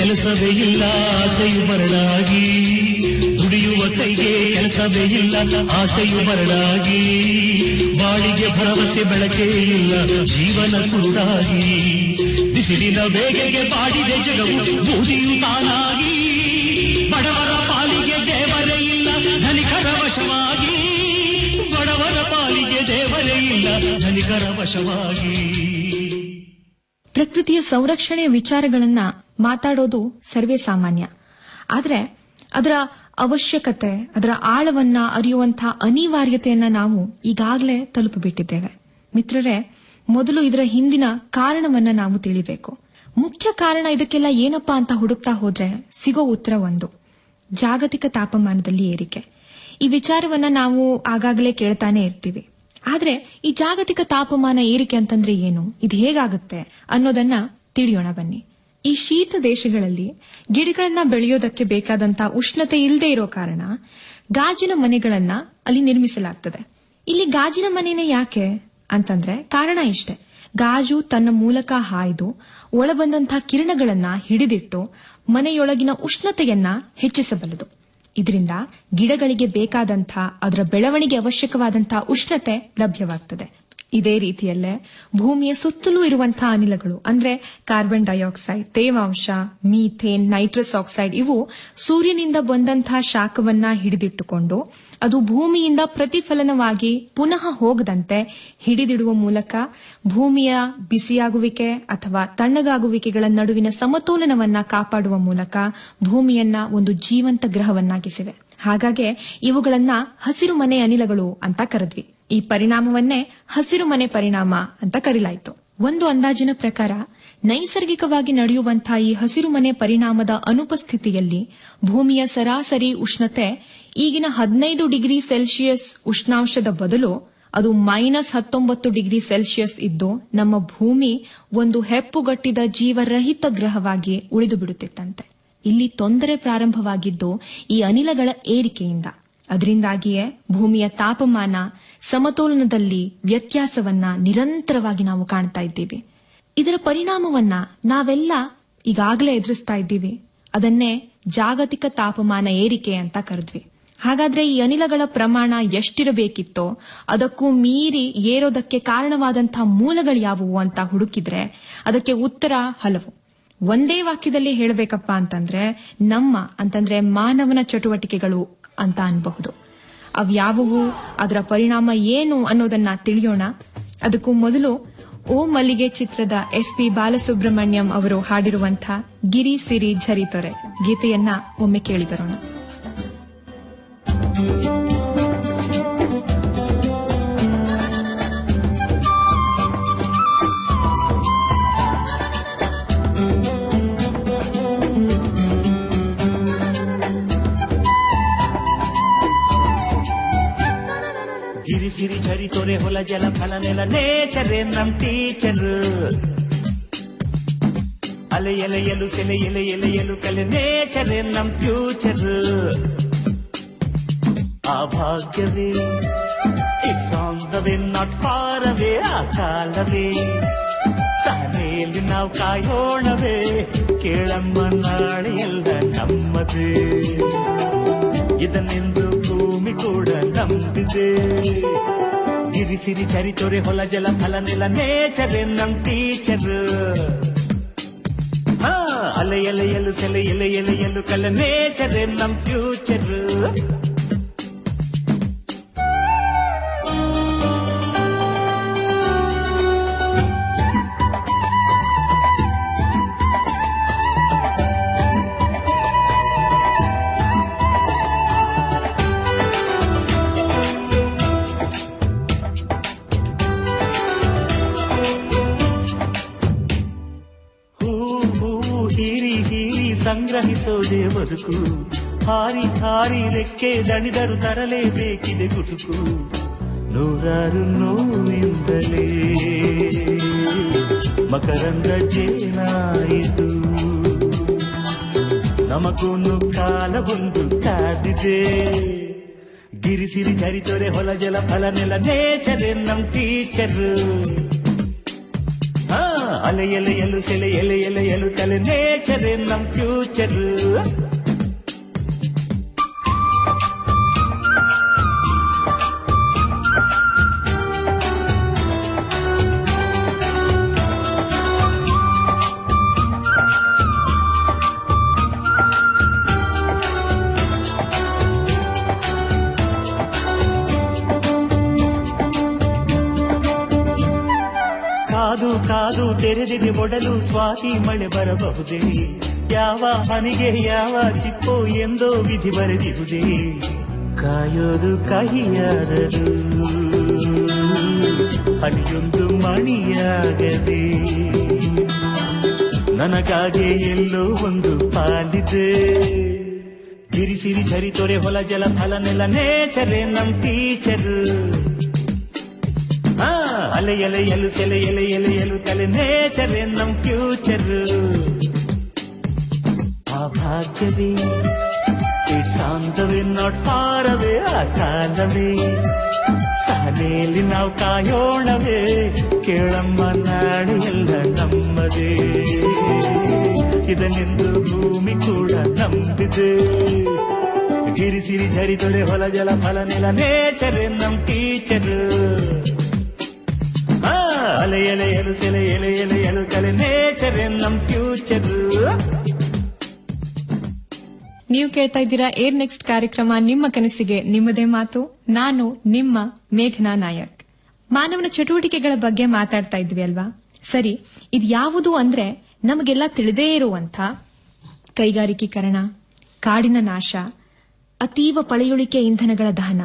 ಕೆಲಸವೇ ಇಲ್ಲ ಆಸೆಯು ಬರಡಾಗಿ ದುಡಿಯುವ ಕೈಗೆ ಕೆಲಸವೇ ಇಲ್ಲ ಆಸೆಯು ಬರಡಾಗಿ ಬಾಳಿಗೆ ಭರವಸೆ ಬೆಳಕೇ ಇಲ್ಲ ಜೀವನ ಕುರುಡಾಗಿ ಬಿಸಿಲಿನ ಬೇಗೆಗೆ ಬಾಡಿದೆ ಜಗವು ಬೂದಿಯು ತಾನಾಗಿ ಬಡವರ ಪಾಲಿಗೆ ದೇವರೇ ಇಲ್ಲ ಧನಿಕರ ವಶವಾಗಿ ಬಡವರ ಪಾಲಿಗೆ ದೇವರೇ ಇಲ್ಲ ಧನಿಕರ ವಶವಾಗಿ ಪ್ರಕೃತಿಯ ಸಂರಕ್ಷಣೆಯ ವಿಚಾರಗಳನ್ನ ಮಾತಾಡೋದು ಸರ್ವೇ ಸಾಮಾನ್ಯ ಆದ್ರೆ ಅದರ ಅವಶ್ಯಕತೆ ಅದರ ಆಳವನ್ನ ಅರಿಯುವಂತಹ ಅನಿವಾರ್ಯತೆಯನ್ನ ನಾವು ಈಗಾಗಲೇ ತಲುಪಿಬಿಟ್ಟಿದ್ದೇವೆ ಮಿತ್ರರೇ ಮೊದಲು ಇದರ ಹಿಂದಿನ ಕಾರಣವನ್ನ ನಾವು ತಿಳಿಬೇಕು ಮುಖ್ಯ ಕಾರಣ ಇದಕ್ಕೆಲ್ಲ ಏನಪ್ಪಾ ಅಂತ ಹುಡುಕ್ತಾ ಹೋದ್ರೆ ಸಿಗೋ ಉತ್ತರ ಒಂದು ಜಾಗತಿಕ ತಾಪಮಾನದಲ್ಲಿ ಏರಿಕೆ ಈ ವಿಚಾರವನ್ನ ನಾವು ಆಗಾಗಲೇ ಕೇಳ್ತಾನೆ ಇರ್ತೀವಿ ಆದ್ರೆ ಈ ಜಾಗತಿಕ ತಾಪಮಾನ ಏರಿಕೆ ಅಂತಂದ್ರೆ ಏನು ಇದು ಹೇಗಾಗುತ್ತೆ ಅನ್ನೋದನ್ನ ತಿಳಿಯೋಣ ಬನ್ನಿ ಈ ಶೀತ ದೇಶಗಳಲ್ಲಿ ಗಿಡಗಳನ್ನ ಬೆಳೆಯೋದಕ್ಕೆ ಬೇಕಾದಂತ ಉಷ್ಣತೆ ಇಲ್ಲದೆ ಇರೋ ಕಾರಣ ಗಾಜಿನ ಮನೆಗಳನ್ನ ಅಲ್ಲಿ ನಿರ್ಮಿಸಲಾಗ್ತದೆ ಇಲ್ಲಿ ಗಾಜಿನ ಮನೆನೇ ಯಾಕೆ ಅಂತಂದ್ರೆ ಕಾರಣ ಇಷ್ಟೇ ಗಾಜು ತನ್ನ ಮೂಲಕ ಹಾಯ್ದು ಒಳಬಂದಂತಹ ಕಿರಣಗಳನ್ನ ಹಿಡಿದಿಟ್ಟು ಮನೆಯೊಳಗಿನ ಉಷ್ಣತೆಯನ್ನ ಹೆಚ್ಚಿಸಬಲ್ಲದು ಇದರಿಂದ ಗಿಡಗಳಿಗೆ ಬೇಕಾದಂಥ ಅದರ ಬೆಳವಣಿಗೆ ಅವಶ್ಯಕವಾದಂತಹ ಉಷ್ಣತೆ ಲಭ್ಯವಾಗ್ತದೆ ಇದೇ ರೀತಿಯಲ್ಲೇ ಭೂಮಿಯ ಸುತ್ತಲೂ ಇರುವಂತಹ ಅನಿಲಗಳು ಅಂದ್ರೆ ಕಾರ್ಬನ್ ಡೈಆಕ್ಸೈಡ್ ತೇವಾಂಶ ಮೀಥೇನ್ ನೈಟ್ರಸ್ ಆಕ್ಸೈಡ್ ಇವು ಸೂರ್ಯನಿಂದ ಬಂದಂತಹ ಶಾಖವನ್ನ ಹಿಡಿದಿಟ್ಟುಕೊಂಡು ಅದು ಭೂಮಿಯಿಂದ ಪ್ರತಿಫಲನವಾಗಿ ಪುನಃ ಹೋಗದಂತೆ ಹಿಡಿದಿಡುವ ಮೂಲಕ ಭೂಮಿಯ ಬಿಸಿಯಾಗುವಿಕೆ ಅಥವಾ ತಣ್ಣಗಾಗುವಿಕೆಗಳ ನಡುವಿನ ಸಮತೋಲನವನ್ನ ಕಾಪಾಡುವ ಮೂಲಕ ಭೂಮಿಯನ್ನ ಒಂದು ಜೀವಂತ ಗ್ರಹವನ್ನಾಗಿಸಿವೆ ಹಾಗಾಗಿ ಇವುಗಳನ್ನ ಹಸಿರು ಮನೆ ಅನಿಲಗಳು ಅಂತ ಕರೆದ್ವಿ ಈ ಪರಿಣಾಮವನ್ನೇ ಹಸಿರು ಮನೆ ಪರಿಣಾಮ ಅಂತ ಕರೀಲಾಯಿತು ಒಂದು ಅಂದಾಜಿನ ಪ್ರಕಾರ ನೈಸರ್ಗಿಕವಾಗಿ ನಡೆಯುವಂತಹ ಈ ಹಸಿರು ಮನೆ ಪರಿಣಾಮದ ಅನುಪಸ್ಥಿತಿಯಲ್ಲಿ ಭೂಮಿಯ ಸರಾಸರಿ ಉಷ್ಣತೆ ಈಗಿನ ಹದಿನೈದು ಡಿಗ್ರಿ ಸೆಲ್ಸಿಯಸ್ ಉಷ್ಣಾಂಶದ ಬದಲು ಅದು ಮೈನಸ್ ಹತ್ತೊಂಬತ್ತು ಡಿಗ್ರಿ ಸೆಲ್ಸಿಯಸ್ ಇದ್ದು ನಮ್ಮ ಭೂಮಿ ಒಂದು ಹೆಪ್ಪುಗಟ್ಟಿದ ಜೀವರಹಿತ ಗ್ರಹವಾಗಿ ಉಳಿದು ಬಿಡುತ್ತಿತ್ತಂತೆ ಇಲ್ಲಿ ತೊಂದರೆ ಪ್ರಾರಂಭವಾಗಿದ್ದು ಈ ಅನಿಲಗಳ ಏರಿಕೆಯಿಂದ ಅದರಿಂದಾಗಿಯೇ ಭೂಮಿಯ ತಾಪಮಾನ ಸಮತೋಲನದಲ್ಲಿ ವ್ಯತ್ಯಾಸವನ್ನ ನಿರಂತರವಾಗಿ ನಾವು ಕಾಣ್ತಾ ಇದ್ದೀವಿ ಇದರ ಪರಿಣಾಮವನ್ನ ನಾವೆಲ್ಲ ಈಗಾಗಲೇ ಎದುರಿಸ್ತಾ ಇದ್ದೀವಿ ಅದನ್ನೇ ಜಾಗತಿಕ ತಾಪಮಾನ ಏರಿಕೆ ಅಂತ ಕರೆದ್ವಿ ಹಾಗಾದ್ರೆ ಈ ಅನಿಲಗಳ ಪ್ರಮಾಣ ಎಷ್ಟಿರಬೇಕಿತ್ತೋ ಅದಕ್ಕೂ ಮೀರಿ ಏರೋದಕ್ಕೆ ಕಾರಣವಾದಂತಹ ಮೂಲಗಳು ಯಾವುವು ಅಂತ ಹುಡುಕಿದ್ರೆ ಅದಕ್ಕೆ ಉತ್ತರ ಹಲವು ಒಂದೇ ವಾಕ್ಯದಲ್ಲಿ ಹೇಳಬೇಕಪ್ಪ ಅಂತಂದ್ರೆ ನಮ್ಮ ಅಂತಂದ್ರೆ ಮಾನವನ ಚಟುವಟಿಕೆಗಳು ಅಂತ ಅನ್ಬಹುದು ಅವ್ಯಾವುವು ಅದರ ಪರಿಣಾಮ ಏನು ಅನ್ನೋದನ್ನ ತಿಳಿಯೋಣ ಅದಕ್ಕೂ ಮೊದಲು ಓ ಮಲ್ಲಿಗೆ ಚಿತ್ರದ ಎಸ್ ಪಿ ಬಾಲಸುಬ್ರಹ್ಮಣ್ಯಂ ಅವರು ಹಾಡಿರುವಂತಹ ಗಿರಿ ಸಿರಿ ಝರಿತೊರೆ ಗೀತೆಯನ್ನ ಒಮ್ಮೆ ಕೇಳಿ ಬರೋಣ ಗಿರಿಸಿರಿ ಝರಿ ತೊರೆ ಹೊಲ ಜಲ ಫಲ ನೆಲ ನೇಚರೇ ನಮ್ ಟೀಚರ್ ಅಲೆ ಎಲೆಯಲು ಸೆಲೆ ಎಲೆ ಎಲೆಯಲು ಕಲೆ ನೇಚರೇ ನಮ್ ಫ್ಯೂಚರ್ ಆ ಭಾಗ್ಯವೇ it's on the way not far away ಆ ಕಾಲವೇ ಸಹನೆಯಲ್ಲಿ ನಾವು ಕಾಯೋಣವೇ ಕೇಳಮ್ಮ ನಾಳೆ ಎಲ್ಲ ನಮ್ಮದೇ ಇದನ್ನೆಂದು ಭೂಮಿ ಕೂಡ ನಂಬಿದೆ ಗಿರಿಸಿರಿ ಚರಿತೊರೆ ಹೊಲ ಜಲ ಫಲ ನೆಲ ನೇಚರ್ ನಮ್ ಟೀಚರ್ ಹಾ ಅಲೆ ಎಲೆಯಲು ಸೆಲೆ ಎಲೆ ಎಲೆಯಲು ಕಲ ನೇಚರ್ ನಮ್ ಫ್ಯೂಚರ್ ಹೂ ಹೂ ಹೀರಿ ಹೀರಿ ಸಂಗ್ರಹಿಸೋದೆ ಬದುಕು ಹಾರಿ ಹಾರಿ ರೆಕ್ಕೆ ದಣಿದರು ತರಲೇಬೇಕಿದೆ ಗುಟುಕು ನೂರಾರು ನೋವಿಂದಲೇ ಮಕರಂದ ಜೇನಾಯಿತು ನಮಗೊಂದು ಕಾಲ ಒಂದು ಕಾದಿದೆ ಗಿರಿಸಿರಿ ಝರಿತೊರೆ ಹೊಲ ಜಲ ಫಲ ನೆಲ ನೇಚರ್ ನಮ್ ಟೀಚರ್ ಅಲೆ ಎಲೆಯಲು ಸೆಲೆ ಎಲೆ ಎಲೆಯಲು ತಲೆ ನೇಚರ್ ನಮ್ ಫ್ಯೂಚರ್ ಕಾದು ಕಾದು ತೆರೆದಿದೆ ಒಡಲು ಸ್ವಾತಿ ಮಳೆ ಬರಬಹುದೇ ಯಾವ ಹನಿಗೆ ಯಾವ ಚಿಪ್ಪೋ ಎಂದೋ ವಿಧಿ ಬರೆದಿರುವುದೇ ಕಾಯೋದು ಕಹಿಯಾದರು ಹಣಿಯೊಂದು ಮಣಿಯಾಗದೆ ನನಗಾಗೆ ಎಲ್ಲೋ ಒಂದು ಪಾಲಿದೆ ಗಿರಿಸಿರಿ ಝರಿ ತೊರೆ ಹೊಲ ಜಲ ಫಲ ನೆಲ ನೇಚರೇ ನಮ್ ಟೀಚರ್ ಆ, ಅಲೆ ಎಲೆ ಎಲು ಸೆಲೆ ಎಲೆ ಎಲೆ ಎಲು ತಲೆ ನೇಚರೇ ನಮ್ ಫ್ಯೂಚರ್ ಆ ಭಾಗ್ಯವೇ it's on the way not far away ಆ ಕಾಲವೇ ಸಹನೆಯಲ್ಲಿ ನಾವು ಕಾಯೋಣವೇ ಕೇಳಮ್ಮ ನಾಡು ಎಲ್ಲ ನಮ್ಮದೇ ಇದನ್ನೆಂದು ಭೂಮಿ ಕೂಡ ನಂಬಿದೆ ಗಿರಿಸಿರಿ ಝರಿ ತೊರೆ ಹೊಲ ಜಲ ಫಲ ನೆಲ ನೇಚರೇ ನಮ್ ಟೀಚರ್ ಆ, ಅಲೆ ಎಲೆ ಎಲು ಸೆಲೆ ಎಲೆ ಎಲೆ ಎಲು ತಲೆ ನೇಚರೇ ನಮ್ ಫ್ಯೂಚರ್ ನೀವು ಕೇಳ್ತಾ ಇದ್ದೀರಾ ಏರ್ ನೆಕ್ಸ್ಟ್ ಕಾರ್ಯಕ್ರಮ ನಿಮ್ಮ ಕನಸಿಗೆ ನಿಮ್ಮದೇ ಮಾತು ನಾನು ನಿಮ್ಮ ಮೇಘನಾ ನಾಯಕ್ ಮಾನವನ ಚಟುವಟಿಕೆಗಳ ಬಗ್ಗೆ ಮಾತಾಡ್ತಾ ಇದ್ವಿ ಅಲ್ವಾ ಸರಿ ಇದು ಯಾವುದು ಅಂದ್ರೆ ನಮಗೆಲ್ಲ ತಿಳಿದೇ ಇರುವಂತ ಕೈಗಾರಿಕೀಕರಣ ಕಾಡಿನ ನಾಶ ಅತೀವ ಪಳೆಯುಳಿಕೆ ಇಂಧನಗಳ ದಹನ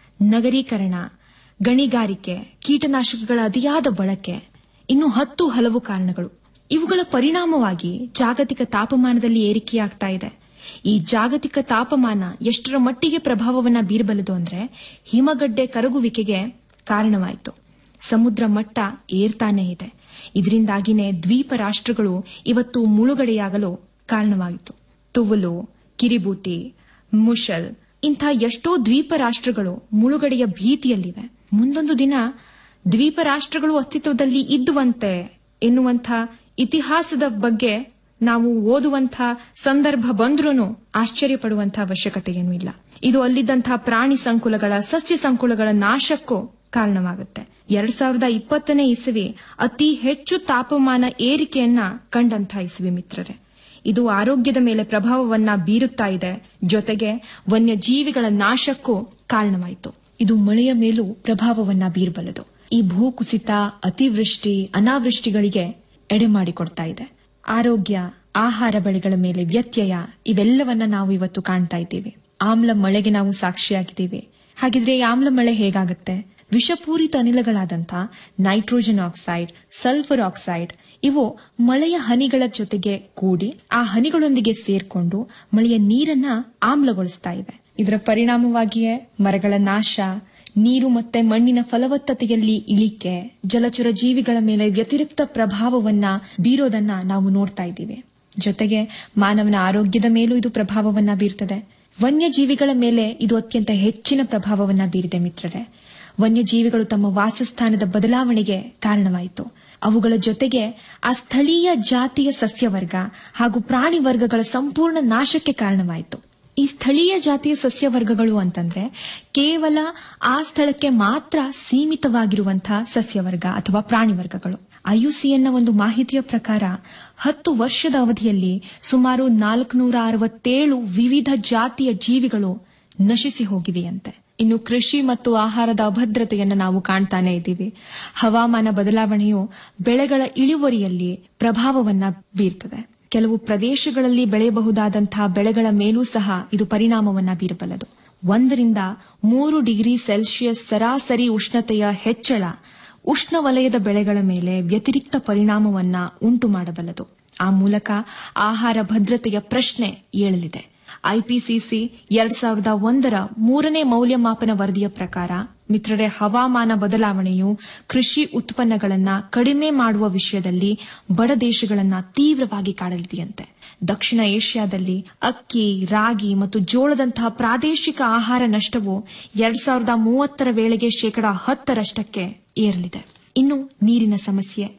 ನಗರೀಕರಣ ಗಣಿಗಾರಿಕೆ ಕೀಟನಾಶಕಗಳ ಅತಿಯಾದ ಬಳಕೆ ಇನ್ನು ಹತ್ತು ಹಲವು ಕಾರಣಗಳು ಇವುಗಳ ಪರಿಣಾಮವಾಗಿ ಜಾಗತಿಕ ತಾಪಮಾನದಲ್ಲಿ ಏರಿಕೆಯಾಗ್ತಾ ಇದೆ ಈ ಜಾಗತಿಕ ತಾಪಮಾನ ಎಷ್ಟರ ಮಟ್ಟಿಗೆ ಪ್ರಭಾವವನ್ನ ಬೀರಬಲ್ಲದು ಅಂದ್ರೆ ಹಿಮಗಡ್ಡೆ ಕರಗುವಿಕೆಗೆ ಕಾರಣವಾಯಿತು ಸಮುದ್ರ ಮಟ್ಟ ಏರ್ತಾನೇ ಇದೆ ಇದರಿಂದಾಗಿನೇ ದ್ವೀಪ ರಾಷ್ಟ್ರಗಳು ಇವತ್ತು ಮುಳುಗಡೆಯಾಗಲು ಕಾರಣವಾಗಿತ್ತು ತುವಲು ಕಿರಿಬೂಟಿ ಮುಷಲ್ ಇಂಥ ಎಷ್ಟೋ ದ್ವೀಪ ರಾಷ್ಟ್ರಗಳು ಮುಳುಗಡೆಯ ಭೀತಿಯಲ್ಲಿವೆ ಮುಂದೊಂದು ದಿನ ದ್ವೀಪ ರಾಷ್ಟ್ರಗಳು ಅಸ್ತಿತ್ವದಲ್ಲಿ ಇದ್ದುವಂತೆ ಎನ್ನುವಂಥ ಇತಿಹಾಸದ ಬಗ್ಗೆ ನಾವು ಓದುವಂಥ ಸಂದರ್ಭ ಬಂದ್ರೂ ಆಶ್ಚರ್ಯ ಪಡುವಂಥ ಅವಶ್ಯಕತೆ ಏನೂ ಇಲ್ಲ ಇದು ಅಲ್ಲಿದ್ದಂತಹ ಪ್ರಾಣಿ ಸಂಕುಲಗಳ ಸಸ್ಯ ಸಂಕುಲಗಳ ನಾಶಕ್ಕೂ ಕಾರಣವಾಗುತ್ತೆ ಎರಡ್ ಸಾವಿರದ ಇಪ್ಪತ್ತನೇ ಇಸವಿ ಅತಿ ಹೆಚ್ಚು ತಾಪಮಾನ ಏರಿಕೆಯನ್ನ ಕಂಡಂಥ ಇಸವಿ ಮಿತ್ರರೇ ಇದು ಆರೋಗ್ಯದ ಮೇಲೆ ಪ್ರಭಾವವನ್ನ ಬೀರುತ್ತಾ ಇದೆ ಜೊತೆಗೆ ವನ್ಯಜೀವಿಗಳ ನಾಶಕ್ಕೂ ಕಾರಣವಾಯಿತು ಇದು ಮಳೆಯ ಮೇಲೂ ಪ್ರಭಾವವನ್ನ ಬೀರಬಲ್ಲದು ಈ ಭೂಕುಸಿತ ಅತಿವೃಷ್ಟಿ ಅನಾವೃಷ್ಟಿಗಳಿಗೆ ಎಡೆ ಮಾಡಿಕೊಡ್ತಾ ಇದೆ ಆರೋಗ್ಯ ಆಹಾರ ಬೆಳೆಗಳ ಮೇಲೆ ವ್ಯತ್ಯಯ ಇವೆಲ್ಲವನ್ನ ನಾವು ಇವತ್ತು ಕಾಣ್ತಾ ಇದ್ದೀವಿ ಆಮ್ಲ ಮಳೆಗೆ ನಾವು ಸಾಕ್ಷಿಯಾಗಿದ್ದೀವಿ ಹಾಗಿದ್ರೆ ಈ ಆಮ್ಲ ಮಳೆ ಹೇಗಾಗುತ್ತೆ ವಿಷಪೂರಿತ ಅನಿಲಗಳಾದಂಥ ನೈಟ್ರೋಜನ್ ಆಕ್ಸೈಡ್ ಸಲ್ಫರ್ ಆಕ್ಸೈಡ್ ಇವು ಮಳೆಯ ಹನಿಗಳ ಜೊತೆಗೆ ಕೂಡಿ ಆ ಹನಿಗಳೊಂದಿಗೆ ಸೇರ್ಕೊಂಡು ಮಳೆಯ ನೀರನ್ನ ಆಮ್ಲಗೊಳಿಸ್ತಾ ಇವೆ ಇದರ ಪರಿಣಾಮವಾಗಿಯೇ ಮರಗಳ ನಾಶ ನೀರು ಮತ್ತೆ ಮಣ್ಣಿನ ಫಲವತ್ತತೆಯಲ್ಲಿ ಇಳಿಕೆ ಜಲಚರ ಜೀವಿಗಳ ಮೇಲೆ ವ್ಯತಿರಿಕ್ತ ಪ್ರಭಾವವನ್ನ ಬೀರೋದನ್ನ ನಾವು ನೋಡ್ತಾ ಇದ್ದೀವಿ ಜೊತೆಗೆ ಮಾನವನ ಆರೋಗ್ಯದ ಮೇಲೂ ಇದು ಪ್ರಭಾವವನ್ನ ಬೀರ್ತದೆ ವನ್ಯಜೀವಿಗಳ ಮೇಲೆ ಇದು ಅತ್ಯಂತ ಹೆಚ್ಚಿನ ಪ್ರಭಾವವನ್ನ ಬೀರಿದೆ ಮಿತ್ರರೇ ವನ್ಯಜೀವಿಗಳು ತಮ್ಮ ವಾಸಸ್ಥಾನದ ಬದಲಾವಣೆಗೆ ಕಾರಣವಾಯಿತು ಅವುಗಳ ಜೊತೆಗೆ ಆ ಸ್ಥಳೀಯ ಜಾತಿಯ ಸಸ್ಯವರ್ಗ ಹಾಗೂ ಪ್ರಾಣಿ ವರ್ಗಗಳ ಸಂಪೂರ್ಣ ನಾಶಕ್ಕೆ ಕಾರಣವಾಯಿತು ಈ ಸ್ಥಳೀಯ ಜಾತಿಯ ಸಸ್ಯವರ್ಗಗಳು ಅಂತಂದ್ರೆ ಕೇವಲ ಆ ಸ್ಥಳಕ್ಕೆ ಮಾತ್ರ ಸೀಮಿತವಾಗಿರುವಂತಹ ಸಸ್ಯವರ್ಗ ಅಥವಾ ಪ್ರಾಣಿ ವರ್ಗಗಳು ಐಯುಸಿಎನ್ನ ಒಂದು ಮಾಹಿತಿಯ ಪ್ರಕಾರ ಹತ್ತು ವರ್ಷದ ಅವಧಿಯಲ್ಲಿ ಸುಮಾರು ನಾಲ್ಕುನೂರ ಅರವತ್ತೇಳು ವಿವಿಧ ಜಾತಿಯ ಜೀವಿಗಳು ನಶಿಸಿ ಹೋಗಿವೆಯಂತೆ ಇನ್ನು ಕೃಷಿ ಮತ್ತು ಆಹಾರದ ಅಭದ್ರತೆಯನ್ನು ನಾವು ಕಾಣ್ತಾನೆ ಇದ್ದೀವಿ ಹವಾಮಾನ ಬದಲಾವಣೆಯು ಬೆಳೆಗಳ ಇಳುವರಿಯಲ್ಲಿ ಪ್ರಭಾವವನ್ನ ಬೀರ್ತದೆ ಕೆಲವು ಪ್ರದೇಶಗಳಲ್ಲಿ ಬೆಳೆಯಬಹುದಾದಂತಹ ಬೆಳೆಗಳ ಮೇಲೂ ಸಹ ಇದು ಪರಿಣಾಮವನ್ನ ಬೀರಬಲ್ಲದು ಒಂದರಿಂದ ಮೂರು ಡಿಗ್ರಿ ಸೆಲ್ಸಿಯಸ್ ಸರಾಸರಿ ಉಷ್ಣತೆಯ ಹೆಚ್ಚಳ ಉಷ್ಣವಲಯದ ಬೆಳೆಗಳ ಮೇಲೆ ವ್ಯತಿರಿಕ್ತ ಪರಿಣಾಮವನ್ನ ಉಂಟು ಮಾಡಬಲ್ಲದು ಆ ಮೂಲಕ ಆಹಾರ ಭದ್ರತೆಯ ಪ್ರಶ್ನೆ ಏಳಲಿದೆ ಐಪಿಸಿಸಿ ಎರಡ್ ಸಾವಿರದ ಒಂದರ ಮೂರನೇ ಮೌಲ್ಯಮಾಪನ ವರದಿಯ ಪ್ರಕಾರ ಮಿತ್ರರೇ ಹವಾಮಾನ ಬದಲಾವಣೆಯು ಕೃಷಿ ಉತ್ಪನ್ನಗಳನ್ನ ಕಡಿಮೆ ಮಾಡುವ ವಿಷಯದಲ್ಲಿ ಬಡ ದೇಶಗಳನ್ನ ತೀವ್ರವಾಗಿ ಕಾಡಲಿದೆಯಂತೆ ದಕ್ಷಿಣ ಏಷ್ಯಾದಲ್ಲಿ ಅಕ್ಕಿ ರಾಗಿ ಮತ್ತು ಜೋಳದಂತಹ ಪ್ರಾದೇಶಿಕ ಆಹಾರ ನಷ್ಟವು ಎರಡ್ ಸಾವಿರದ ಮೂವತ್ತರ ವೇಳೆಗೆ ಶೇಕಡಾ ಹತ್ತರಷ್ಟಕ್ಕೆ ಏರಲಿದೆ ಇನ್ನು ನೀರಿನ ಸಮಸ್ಯೆ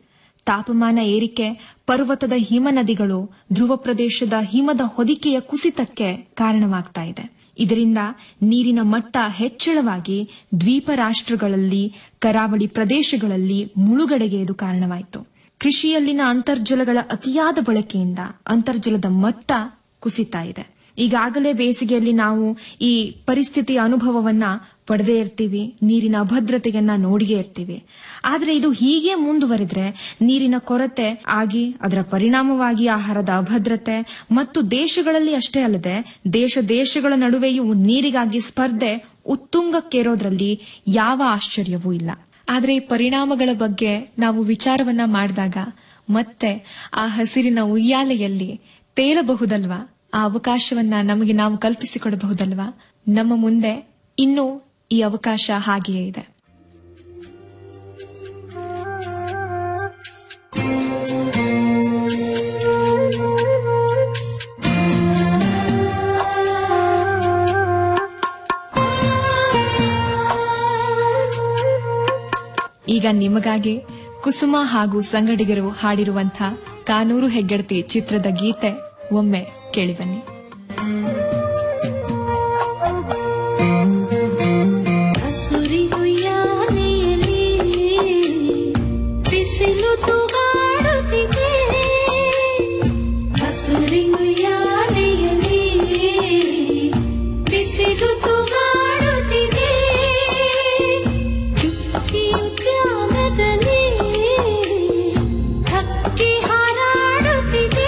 ತಾಪಮಾನ ಏರಿಕೆ ಪರ್ವತದ ಹಿಮ ನದಿಗಳು ಧ್ರುವ ಪ್ರದೇಶದ ಹಿಮದ ಹೊದಿಕೆಯ ಕುಸಿತಕ್ಕೆ ಕಾರಣವಾಗ್ತಾ ಇದೆ ಇದರಿಂದ ನೀರಿನ ಮಟ್ಟ ಹೆಚ್ಚಳವಾಗಿ ದ್ವೀಪ ರಾಷ್ಟ್ರಗಳಲ್ಲಿ ಕರಾವಳಿ ಪ್ರದೇಶಗಳಲ್ಲಿ ಮುಳುಗಡೆಗೆ ಇದು ಕಾರಣವಾಯಿತು ಕೃಷಿಯಲ್ಲಿನ ಅಂತರ್ಜಲಗಳ ಅತಿಯಾದ ಬಳಕೆಯಿಂದ ಅಂತರ್ಜಲದ ಮಟ್ಟ ಕುಸಿತಾ ಇದೆ ಈಗಾಗಲೇ ಬೇಸಿಗೆಯಲ್ಲಿ ನಾವು ಈ ಪರಿಸ್ಥಿತಿಯ ಅನುಭವವನ್ನ ಪಡೆದೇ ಇರ್ತೀವಿ ನೀರಿನ ಅಭದ್ರತೆಯನ್ನ ನೋಡಿಯೇ ಇರ್ತೀವಿ ಆದ್ರೆ ಇದು ಹೀಗೆ ಮುಂದುವರೆದ್ರೆ ನೀರಿನ ಕೊರತೆ ಆಗಿ ಅದರ ಪರಿಣಾಮವಾಗಿ ಆಹಾರದ ಅಭದ್ರತೆ ಮತ್ತು ದೇಶಗಳಲ್ಲಿ ಅಷ್ಟೇ ಅಲ್ಲದೆ ದೇಶ ದೇಶಗಳ ನಡುವೆಯೂ ನೀರಿಗಾಗಿ ಸ್ಪರ್ಧೆ ಉತ್ತುಂಗಕ್ಕೇರೋದ್ರಲ್ಲಿ ಯಾವ ಆಶ್ಚರ್ಯವೂ ಇಲ್ಲ ಆದ್ರೆ ಈ ಪರಿಣಾಮಗಳ ಬಗ್ಗೆ ನಾವು ವಿಚಾರವನ್ನ ಮಾಡಿದಾಗ ಮತ್ತೆ ಆ ಹಸಿರಿನ ಉಯ್ಯಾಲೆಯಲ್ಲಿ ತೇಲಬಹುದಲ್ವಾ ಆ ಅವಕಾಶವನ್ನ ನಮಗೆ ನಾವು ಕಲ್ಪಿಸಿಕೊಡಬಹುದಲ್ವಾ ನಮ್ಮ ಮುಂದೆ ಇನ್ನೂ ಈ ಅವಕಾಶ ಹಾಗೆಯೇ ಇದೆ ಈಗ ನಿಮಗಾಗಿ ಕುಸುಮ ಹಾಗೂ ಸಂಗಡಿಗರು ಹಾಡಿರುವಂಥ ಕಾನೂರು ಹೆಗ್ಗಡತಿ ಚಿತ್ರದ ಗೀತೆ ಒಮ್ಮೆ ಕೇಳಿಬನ್ನಿ ಹಸುರಿಗುಯ್ಯಾಲೆಯಲ್ಲಿ ಬಿಸಿಲು ತೂಗಾಡುತ್ತಿದೆ ಹಸುರಿಗುಯ್ಯಾಲೆಯಲ್ಲಿ ಬಿಸಿಲು ತೂಗಾಡುತ್ತಿದೆ ಚುಕ್ಕಿ ಉದ್ಯಾನದಲ್ಲಿ ಹಕ್ಕಿ ಹಾರಾಡುತ್ತಿದೆ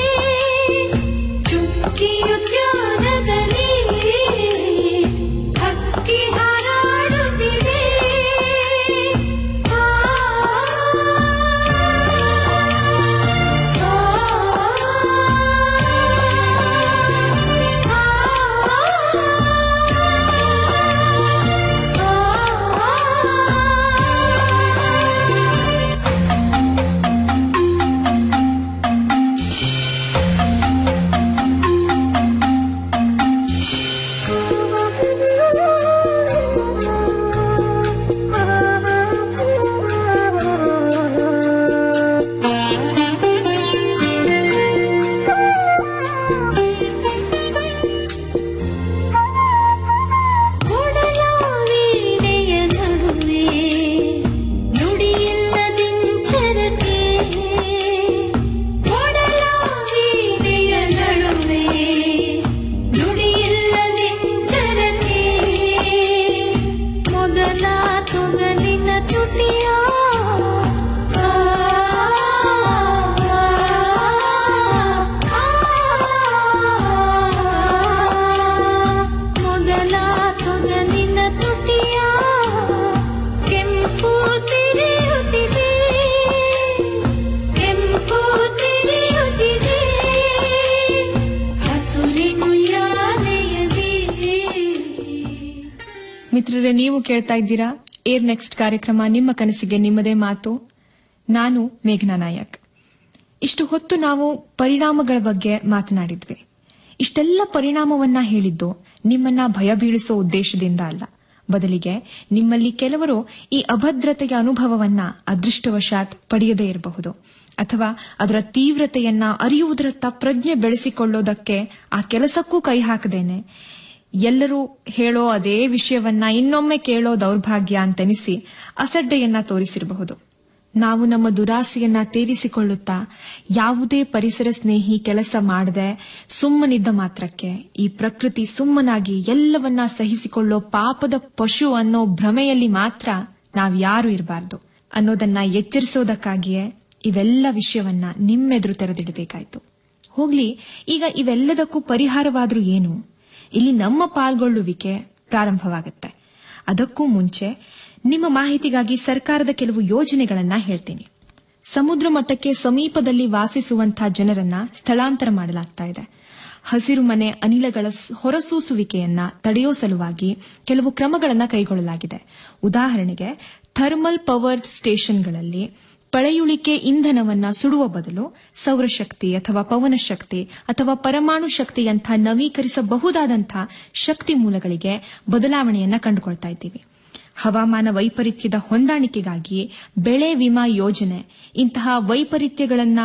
ಚುಕ್ಕಿ ಉದ್ಯಾನದಲ್ಲಿ ಹಕ್ಕಿ ಹಾರಾಡುತ್ತಿದೆ ಆ, ಕೊಡಲ ವೀಣೆಯ ನಡುವೆ ನುಡಿಯಿಲ್ಲದಿಂಚರತೆ ಕೊಡಲ ವೀಣೆಯ ನಡುವೆ ನುಡಿಯಿಲ್ಲದಿಂಚರತೆ ಮೊದಲ ತೊಗಲಿನ ತುಟಿಯ ಆ, ಆ, ಮೊದಲ ತೊಗಲಿನ ತುಟಿಯ ಕೆಂಪು ತಿರಿಯುತ್ತಿದೆ ಕೆಂಪು ತಿರಿಯುತ್ತಿದೆ ಹಸುರಿನುಯ್ಯಾಲೆಯಲ್ಲಿ ಮಿತ್ರರೇ ನೀವು ಕೇಳ್ತಾ ಇದ್ದೀರಾ ಏರ್ ನೆಕ್ಸ್ಟ್ ಕಾರ್ಯಕ್ರಮ ನಿಮ್ಮ ಕನಸಿಗೆ ನಿಮ್ಮದೇ ಮಾತು ನಾನು ಮೇಘನಾ ನಾಯಕ್ ಇಷ್ಟು ಹೊತ್ತು ನಾವು ಪರಿಣಾಮಗಳ ಬಗ್ಗೆ ಮಾತನಾಡಿದ್ವಿ ಇಷ್ಟೆಲ್ಲ ಪರಿಣಾಮವನ್ನ ಹೇಳಿದ್ದು ನಿಮ್ಮನ್ನ ಭಯ ಬೀಳಿಸೋ ಉದ್ದೇಶದಿಂದ ಅಲ್ಲ ಬದಲಿಗೆ ನಿಮ್ಮಲ್ಲಿ ಕೆಲವರು ಈ ಅಭದ್ರತೆಯ ಅನುಭವವನ್ನ ಅದೃಷ್ಟವಶಾತ್ ಪಡೆಯದೇ ಇರಬಹುದು ಅಥವಾ ಅದರ ತೀವ್ರತೆಯನ್ನ ಅರಿಯುವುದರತ್ತ ಪ್ರಜ್ಞೆ ಬೆಳೆಸಿಕೊಳ್ಳೋದಕ್ಕೆ ಆ ಕೆಲಸಕ್ಕೂ ಕೈ ಹಾಕದೇನೆ ಎಲ್ಲರೂ ಹೇಳೋ ಅದೇ ವಿಷಯವನ್ನ ಇನ್ನೊಮ್ಮೆ ಕೇಳೋ ದೌರ್ಭಾಗ್ಯ ಅಂತೆನಿಸಿ ಅಸಡ್ಡೆಯನ್ನ ತೋರಿಸಿರಬಹುದು ನಾವು ನಮ್ಮ ದುರಾಸೆಯನ್ನ ತೀರಿಸಿಕೊಳ್ಳುತ್ತಾ ಯಾವುದೇ ಪರಿಸರ ಸ್ನೇಹಿ ಕೆಲಸ ಮಾಡದೆ ಸುಮ್ಮನಿದ್ದ ಮಾತ್ರಕ್ಕೆ ಈ ಪ್ರಕೃತಿ ಸುಮ್ಮನಾಗಿ ಎಲ್ಲವನ್ನ ಸಹಿಸಿಕೊಳ್ಳೋ ಪಾಪದ ಪಶು ಅನ್ನೋ ಭ್ರಮೆಯಲ್ಲಿ ಮಾತ್ರ ನಾವ್ಯಾರೂ ಇರಬಾರದು ಅನ್ನೋದನ್ನ ಎಚ್ಚರಿಸೋದಕ್ಕಾಗಿಯೇ ಇವೆಲ್ಲ ವಿಷಯವನ್ನ ನಿಮ್ಮೆದುರು ತೆರೆದಿಡಬೇಕಾಯ್ತು ಹೋಗ್ಲಿ ಈಗ ಇವೆಲ್ಲದಕ್ಕೂ ಪರಿಹಾರವಾದ್ರೂ ಏನು ಇಲ್ಲಿ ನಮ್ಮ ಪಾಲ್ಗೊಳ್ಳುವಿಕೆ ಪ್ರಾರಂಭವಾಗುತ್ತೆ ಅದಕ್ಕೂ ಮುಂಚೆ ನಿಮ್ಮ ಮಾಹಿತಿಗಾಗಿ ಸರ್ಕಾರದ ಕೆಲವು ಯೋಜನೆಗಳನ್ನ ಹೇಳ್ತೀನಿ ಸಮುದ್ರ ಮಟ್ಟಕ್ಕೆ ಸಮೀಪದಲ್ಲಿ ವಾಸಿಸುವಂತಹ ಜನರನ್ನ ಸ್ಥಳಾಂತರ ಮಾಡಲಾಗ್ತಾ ಇದೆ ಹಸಿರು ಮನೆ ಅನಿಲಗಳ ಸ್- ಹೊರಸೂಸುವಿಕೆಯನ್ನ ತಡೆಯೋ ಸಲುವಾಗಿ ಕೆಲವು ಕ್ರಮಗಳನ್ನ ಕೈಗೊಳ್ಳಲಾಗಿದೆ ಉದಾಹರಣೆಗೆ ಥರ್ಮಲ್ ಪವರ್ ಸ್ಟೇಷನ್ಗಳಲ್ಲಿ ಪಳೆಯುಳಿಕೆ ಇಂಧನವನ್ನ ಸುಡುವ ಬದಲು ಸೌರಶಕ್ತಿ ಅಥವಾ ಪವನ ಶಕ್ತಿ ಅಥವಾ ಪರಮಾಣು ಶಕ್ತಿಯಂಥ ನವೀಕರಿಸಬಹುದಾದಂಥ ಶಕ್ತಿ ಮೂಲಗಳಿಗೆ ಬದಲಾವಣೆಯನ್ನ ಕಂಡುಕೊಳ್ತಾ ಇದ್ದೀವಿ ಹವಾಮಾನ ವೈಪರೀತ್ಯದ ಹೊಂದಾಣಿಕೆಗಾಗಿ ಬೆಳೆ ವಿಮಾ ಯೋಜನೆ ಇಂತಹ ವೈಪರೀತ್ಯಗಳನ್ನ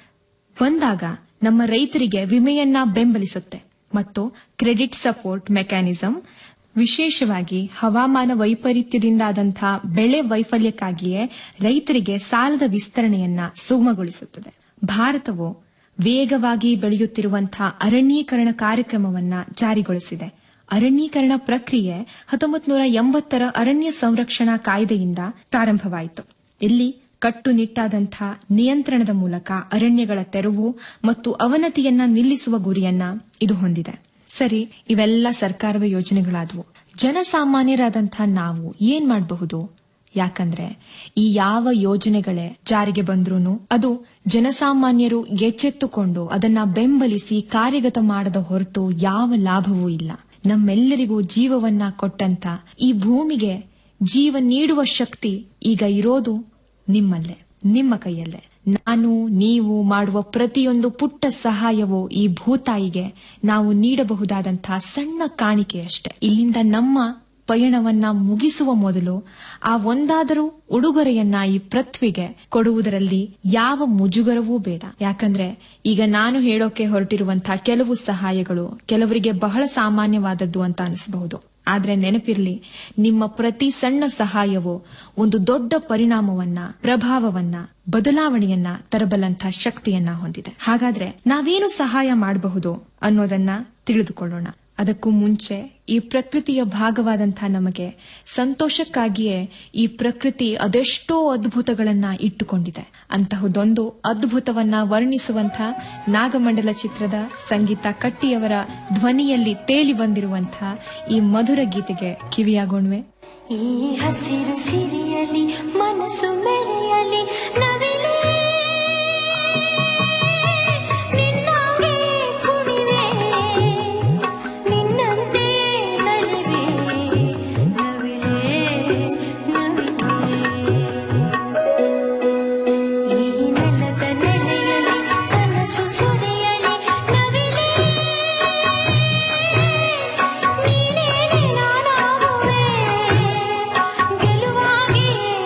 ಬಂದಾಗ ನಮ್ಮ ರೈತರಿಗೆ ವಿಮೆಯನ್ನ ಬೆಂಬಲಿಸುತ್ತೆ ಮತ್ತು ಕ್ರೆಡಿಟ್ ಸಪೋರ್ಟ್ ಮೆಕ್ಯಾನಿಸಂ ವಿಶೇಷವಾಗಿ ಹವಾಮಾನ ವೈಪರೀತ್ಯದಿಂದಾದಂತಹ ಬೆಳೆ ವೈಫಲ್ಯಕ್ಕಾಗಿಯೇ ರೈತರಿಗೆ ಸಾಲದ ವಿಸ್ತರಣೆಯನ್ನ ಸುಗಮಗೊಳಿಸುತ್ತದೆ ಭಾರತವು ವೇಗವಾಗಿ ಬೆಳೆಯುತ್ತಿರುವಂತಹ ಅರಣ್ಯೀಕರಣ ಕಾರ್ಯಕ್ರಮವನ್ನ ಜಾರಿಗೊಳಿಸಿದೆ ಅರಣ್ಯೀಕರಣ ಪ್ರಕ್ರಿಯೆ ಹತ್ತೊಂಬತ್ತು ನೂರ ಎಂಬತ್ತರ ಅರಣ್ಯ ಸಂರಕ್ಷಣಾ ಕಾಯ್ದೆಯಿಂದ ಪ್ರಾರಂಭವಾಯಿತು ಇಲ್ಲಿ ಕಟ್ಟುನಿಟ್ಟಾದಂಥ ನಿಯಂತ್ರಣದ ಮೂಲಕ ಅರಣ್ಯಗಳ ತೆರವು ಮತ್ತು ಅವನತಿಯನ್ನ ನಿಲ್ಲಿಸುವ ಗುರಿಯನ್ನ ಇದು ಹೊಂದಿದೆ ಸರಿ ಇವೆಲ್ಲ ಸರ್ಕಾರದ ಯೋಜನೆಗಳಾದವು ಜನಸಾಮಾನ್ಯರಾದಂಥ ನಾವು ಏನ್ ಮಾಡಬಹುದು ಯಾಕಂದ್ರೆ ಈ ಯಾವ ಯೋಜನೆಗಳೇ ಜಾರಿಗೆ ಬಂದ್ರೂ ಅದು ಜನಸಾಮಾನ್ಯರು ಎಚ್ಚೆತ್ತುಕೊಂಡು ಅದನ್ನ ಬೆಂಬಲಿಸಿ ಕಾರ್ಯಗತ ಮಾಡದ ಹೊರತು ಯಾವ ಲಾಭವೂ ಇಲ್ಲ ನಮ್ಮೆಲ್ಲರಿಗೂ ಜೀವವನ್ನ ಕೊಟ್ಟಂತ ಈ ಭೂಮಿಗೆ ಜೀವ ನೀಡುವ ಶಕ್ತಿ ಈಗ ಇರೋದು ನಿಮ್ಮಲ್ಲೇ ನಿಮ್ಮ ಕೈಯಲ್ಲೇ ನಾನು ನೀವು ಮಾಡುವ ಪ್ರತಿಯೊಂದು ಪುಟ್ಟ ಸಹಾಯವೂ ಈ ಭೂತಾಯಿಗೆ ನಾವು ನೀಡಬಹುದಾದಂತಹ ಸಣ್ಣ ಕಾಣಿಕೆಯಷ್ಟೇ ಇಲ್ಲಿಂದ ನಮ್ಮ ಪಯಣವನ್ನ ಮುಗಿಸುವ ಮೊದಲು ಆ ಒಂದಾದರೂ ಉಡುಗೊರೆಯನ್ನ ಈ ಪೃಥ್ವಿಗೆ ಕೊಡುವುದರಲ್ಲಿ ಯಾವ ಮುಜುಗರವೂ ಬೇಡ ಯಾಕಂದ್ರೆ ಈಗ ನಾನು ಹೇಳೋಕೆ ಹೊರಟಿರುವಂತಹ ಕೆಲವು ಸಹಾಯಗಳು ಕೆಲವರಿಗೆ ಬಹಳ ಸಾಮಾನ್ಯವಾದದ್ದು ಅಂತ ಅನಿಸಬಹುದು ಆದ್ರೆ ನೆನಪಿರ್ಲಿ ನಿಮ್ಮ ಪ್ರತಿ ಸಣ್ಣ ಸಹಾಯವು ಒಂದು ದೊಡ್ಡ ಪರಿಣಾಮವನ್ನ ಪ್ರಭಾವವನ್ನ ಬದಲಾವಣೆಯನ್ನ ತರಬಲ್ಲಂತ ಶಕ್ತಿಯನ್ನ ಹೊಂದಿದೆ ಹಾಗಾದ್ರೆ ನಾವೇನು ಸಹಾಯ ಮಾಡಬಹುದು ಅನ್ನೋದನ್ನ ತಿಳಿದುಕೊಳ್ಳೋಣ ಅದಕ್ಕೂ ಮುಂಚೆ ಈ ಪ್ರಕೃತಿಯ ಭಾಗವಾದಂತಹ ನಮಗೆ ಸಂತೋಷಕ್ಕಾಗಿಯೇ ಈ ಪ್ರಕೃತಿ ಅದೆಷ್ಟೋ ಅದ್ಭುತಗಳನ್ನ ಇಟ್ಟುಕೊಂಡಿದೆ ಅಂತಹದೊಂದು ಅದ್ಭುತವನ್ನ ವರ್ಣಿಸುವಂತ ನಾಗಮಂಡಲ ಚಿತ್ರದ ಸಂಗೀತ ಕಟ್ಟಿಯವರ ಧ್ವನಿಯಲ್ಲಿ ತೇಲಿ ಬಂದಿರುವಂತಹ ಈ ಮಧುರ ಗೀತೆಗೆ ಕಿವಿಯಾಗೋಣ್ವೆ ಈ ಹಸಿರು ಸಿರಿಯಲಿ ಮನಸ್ಸು ಮೆರೆಯಲಿ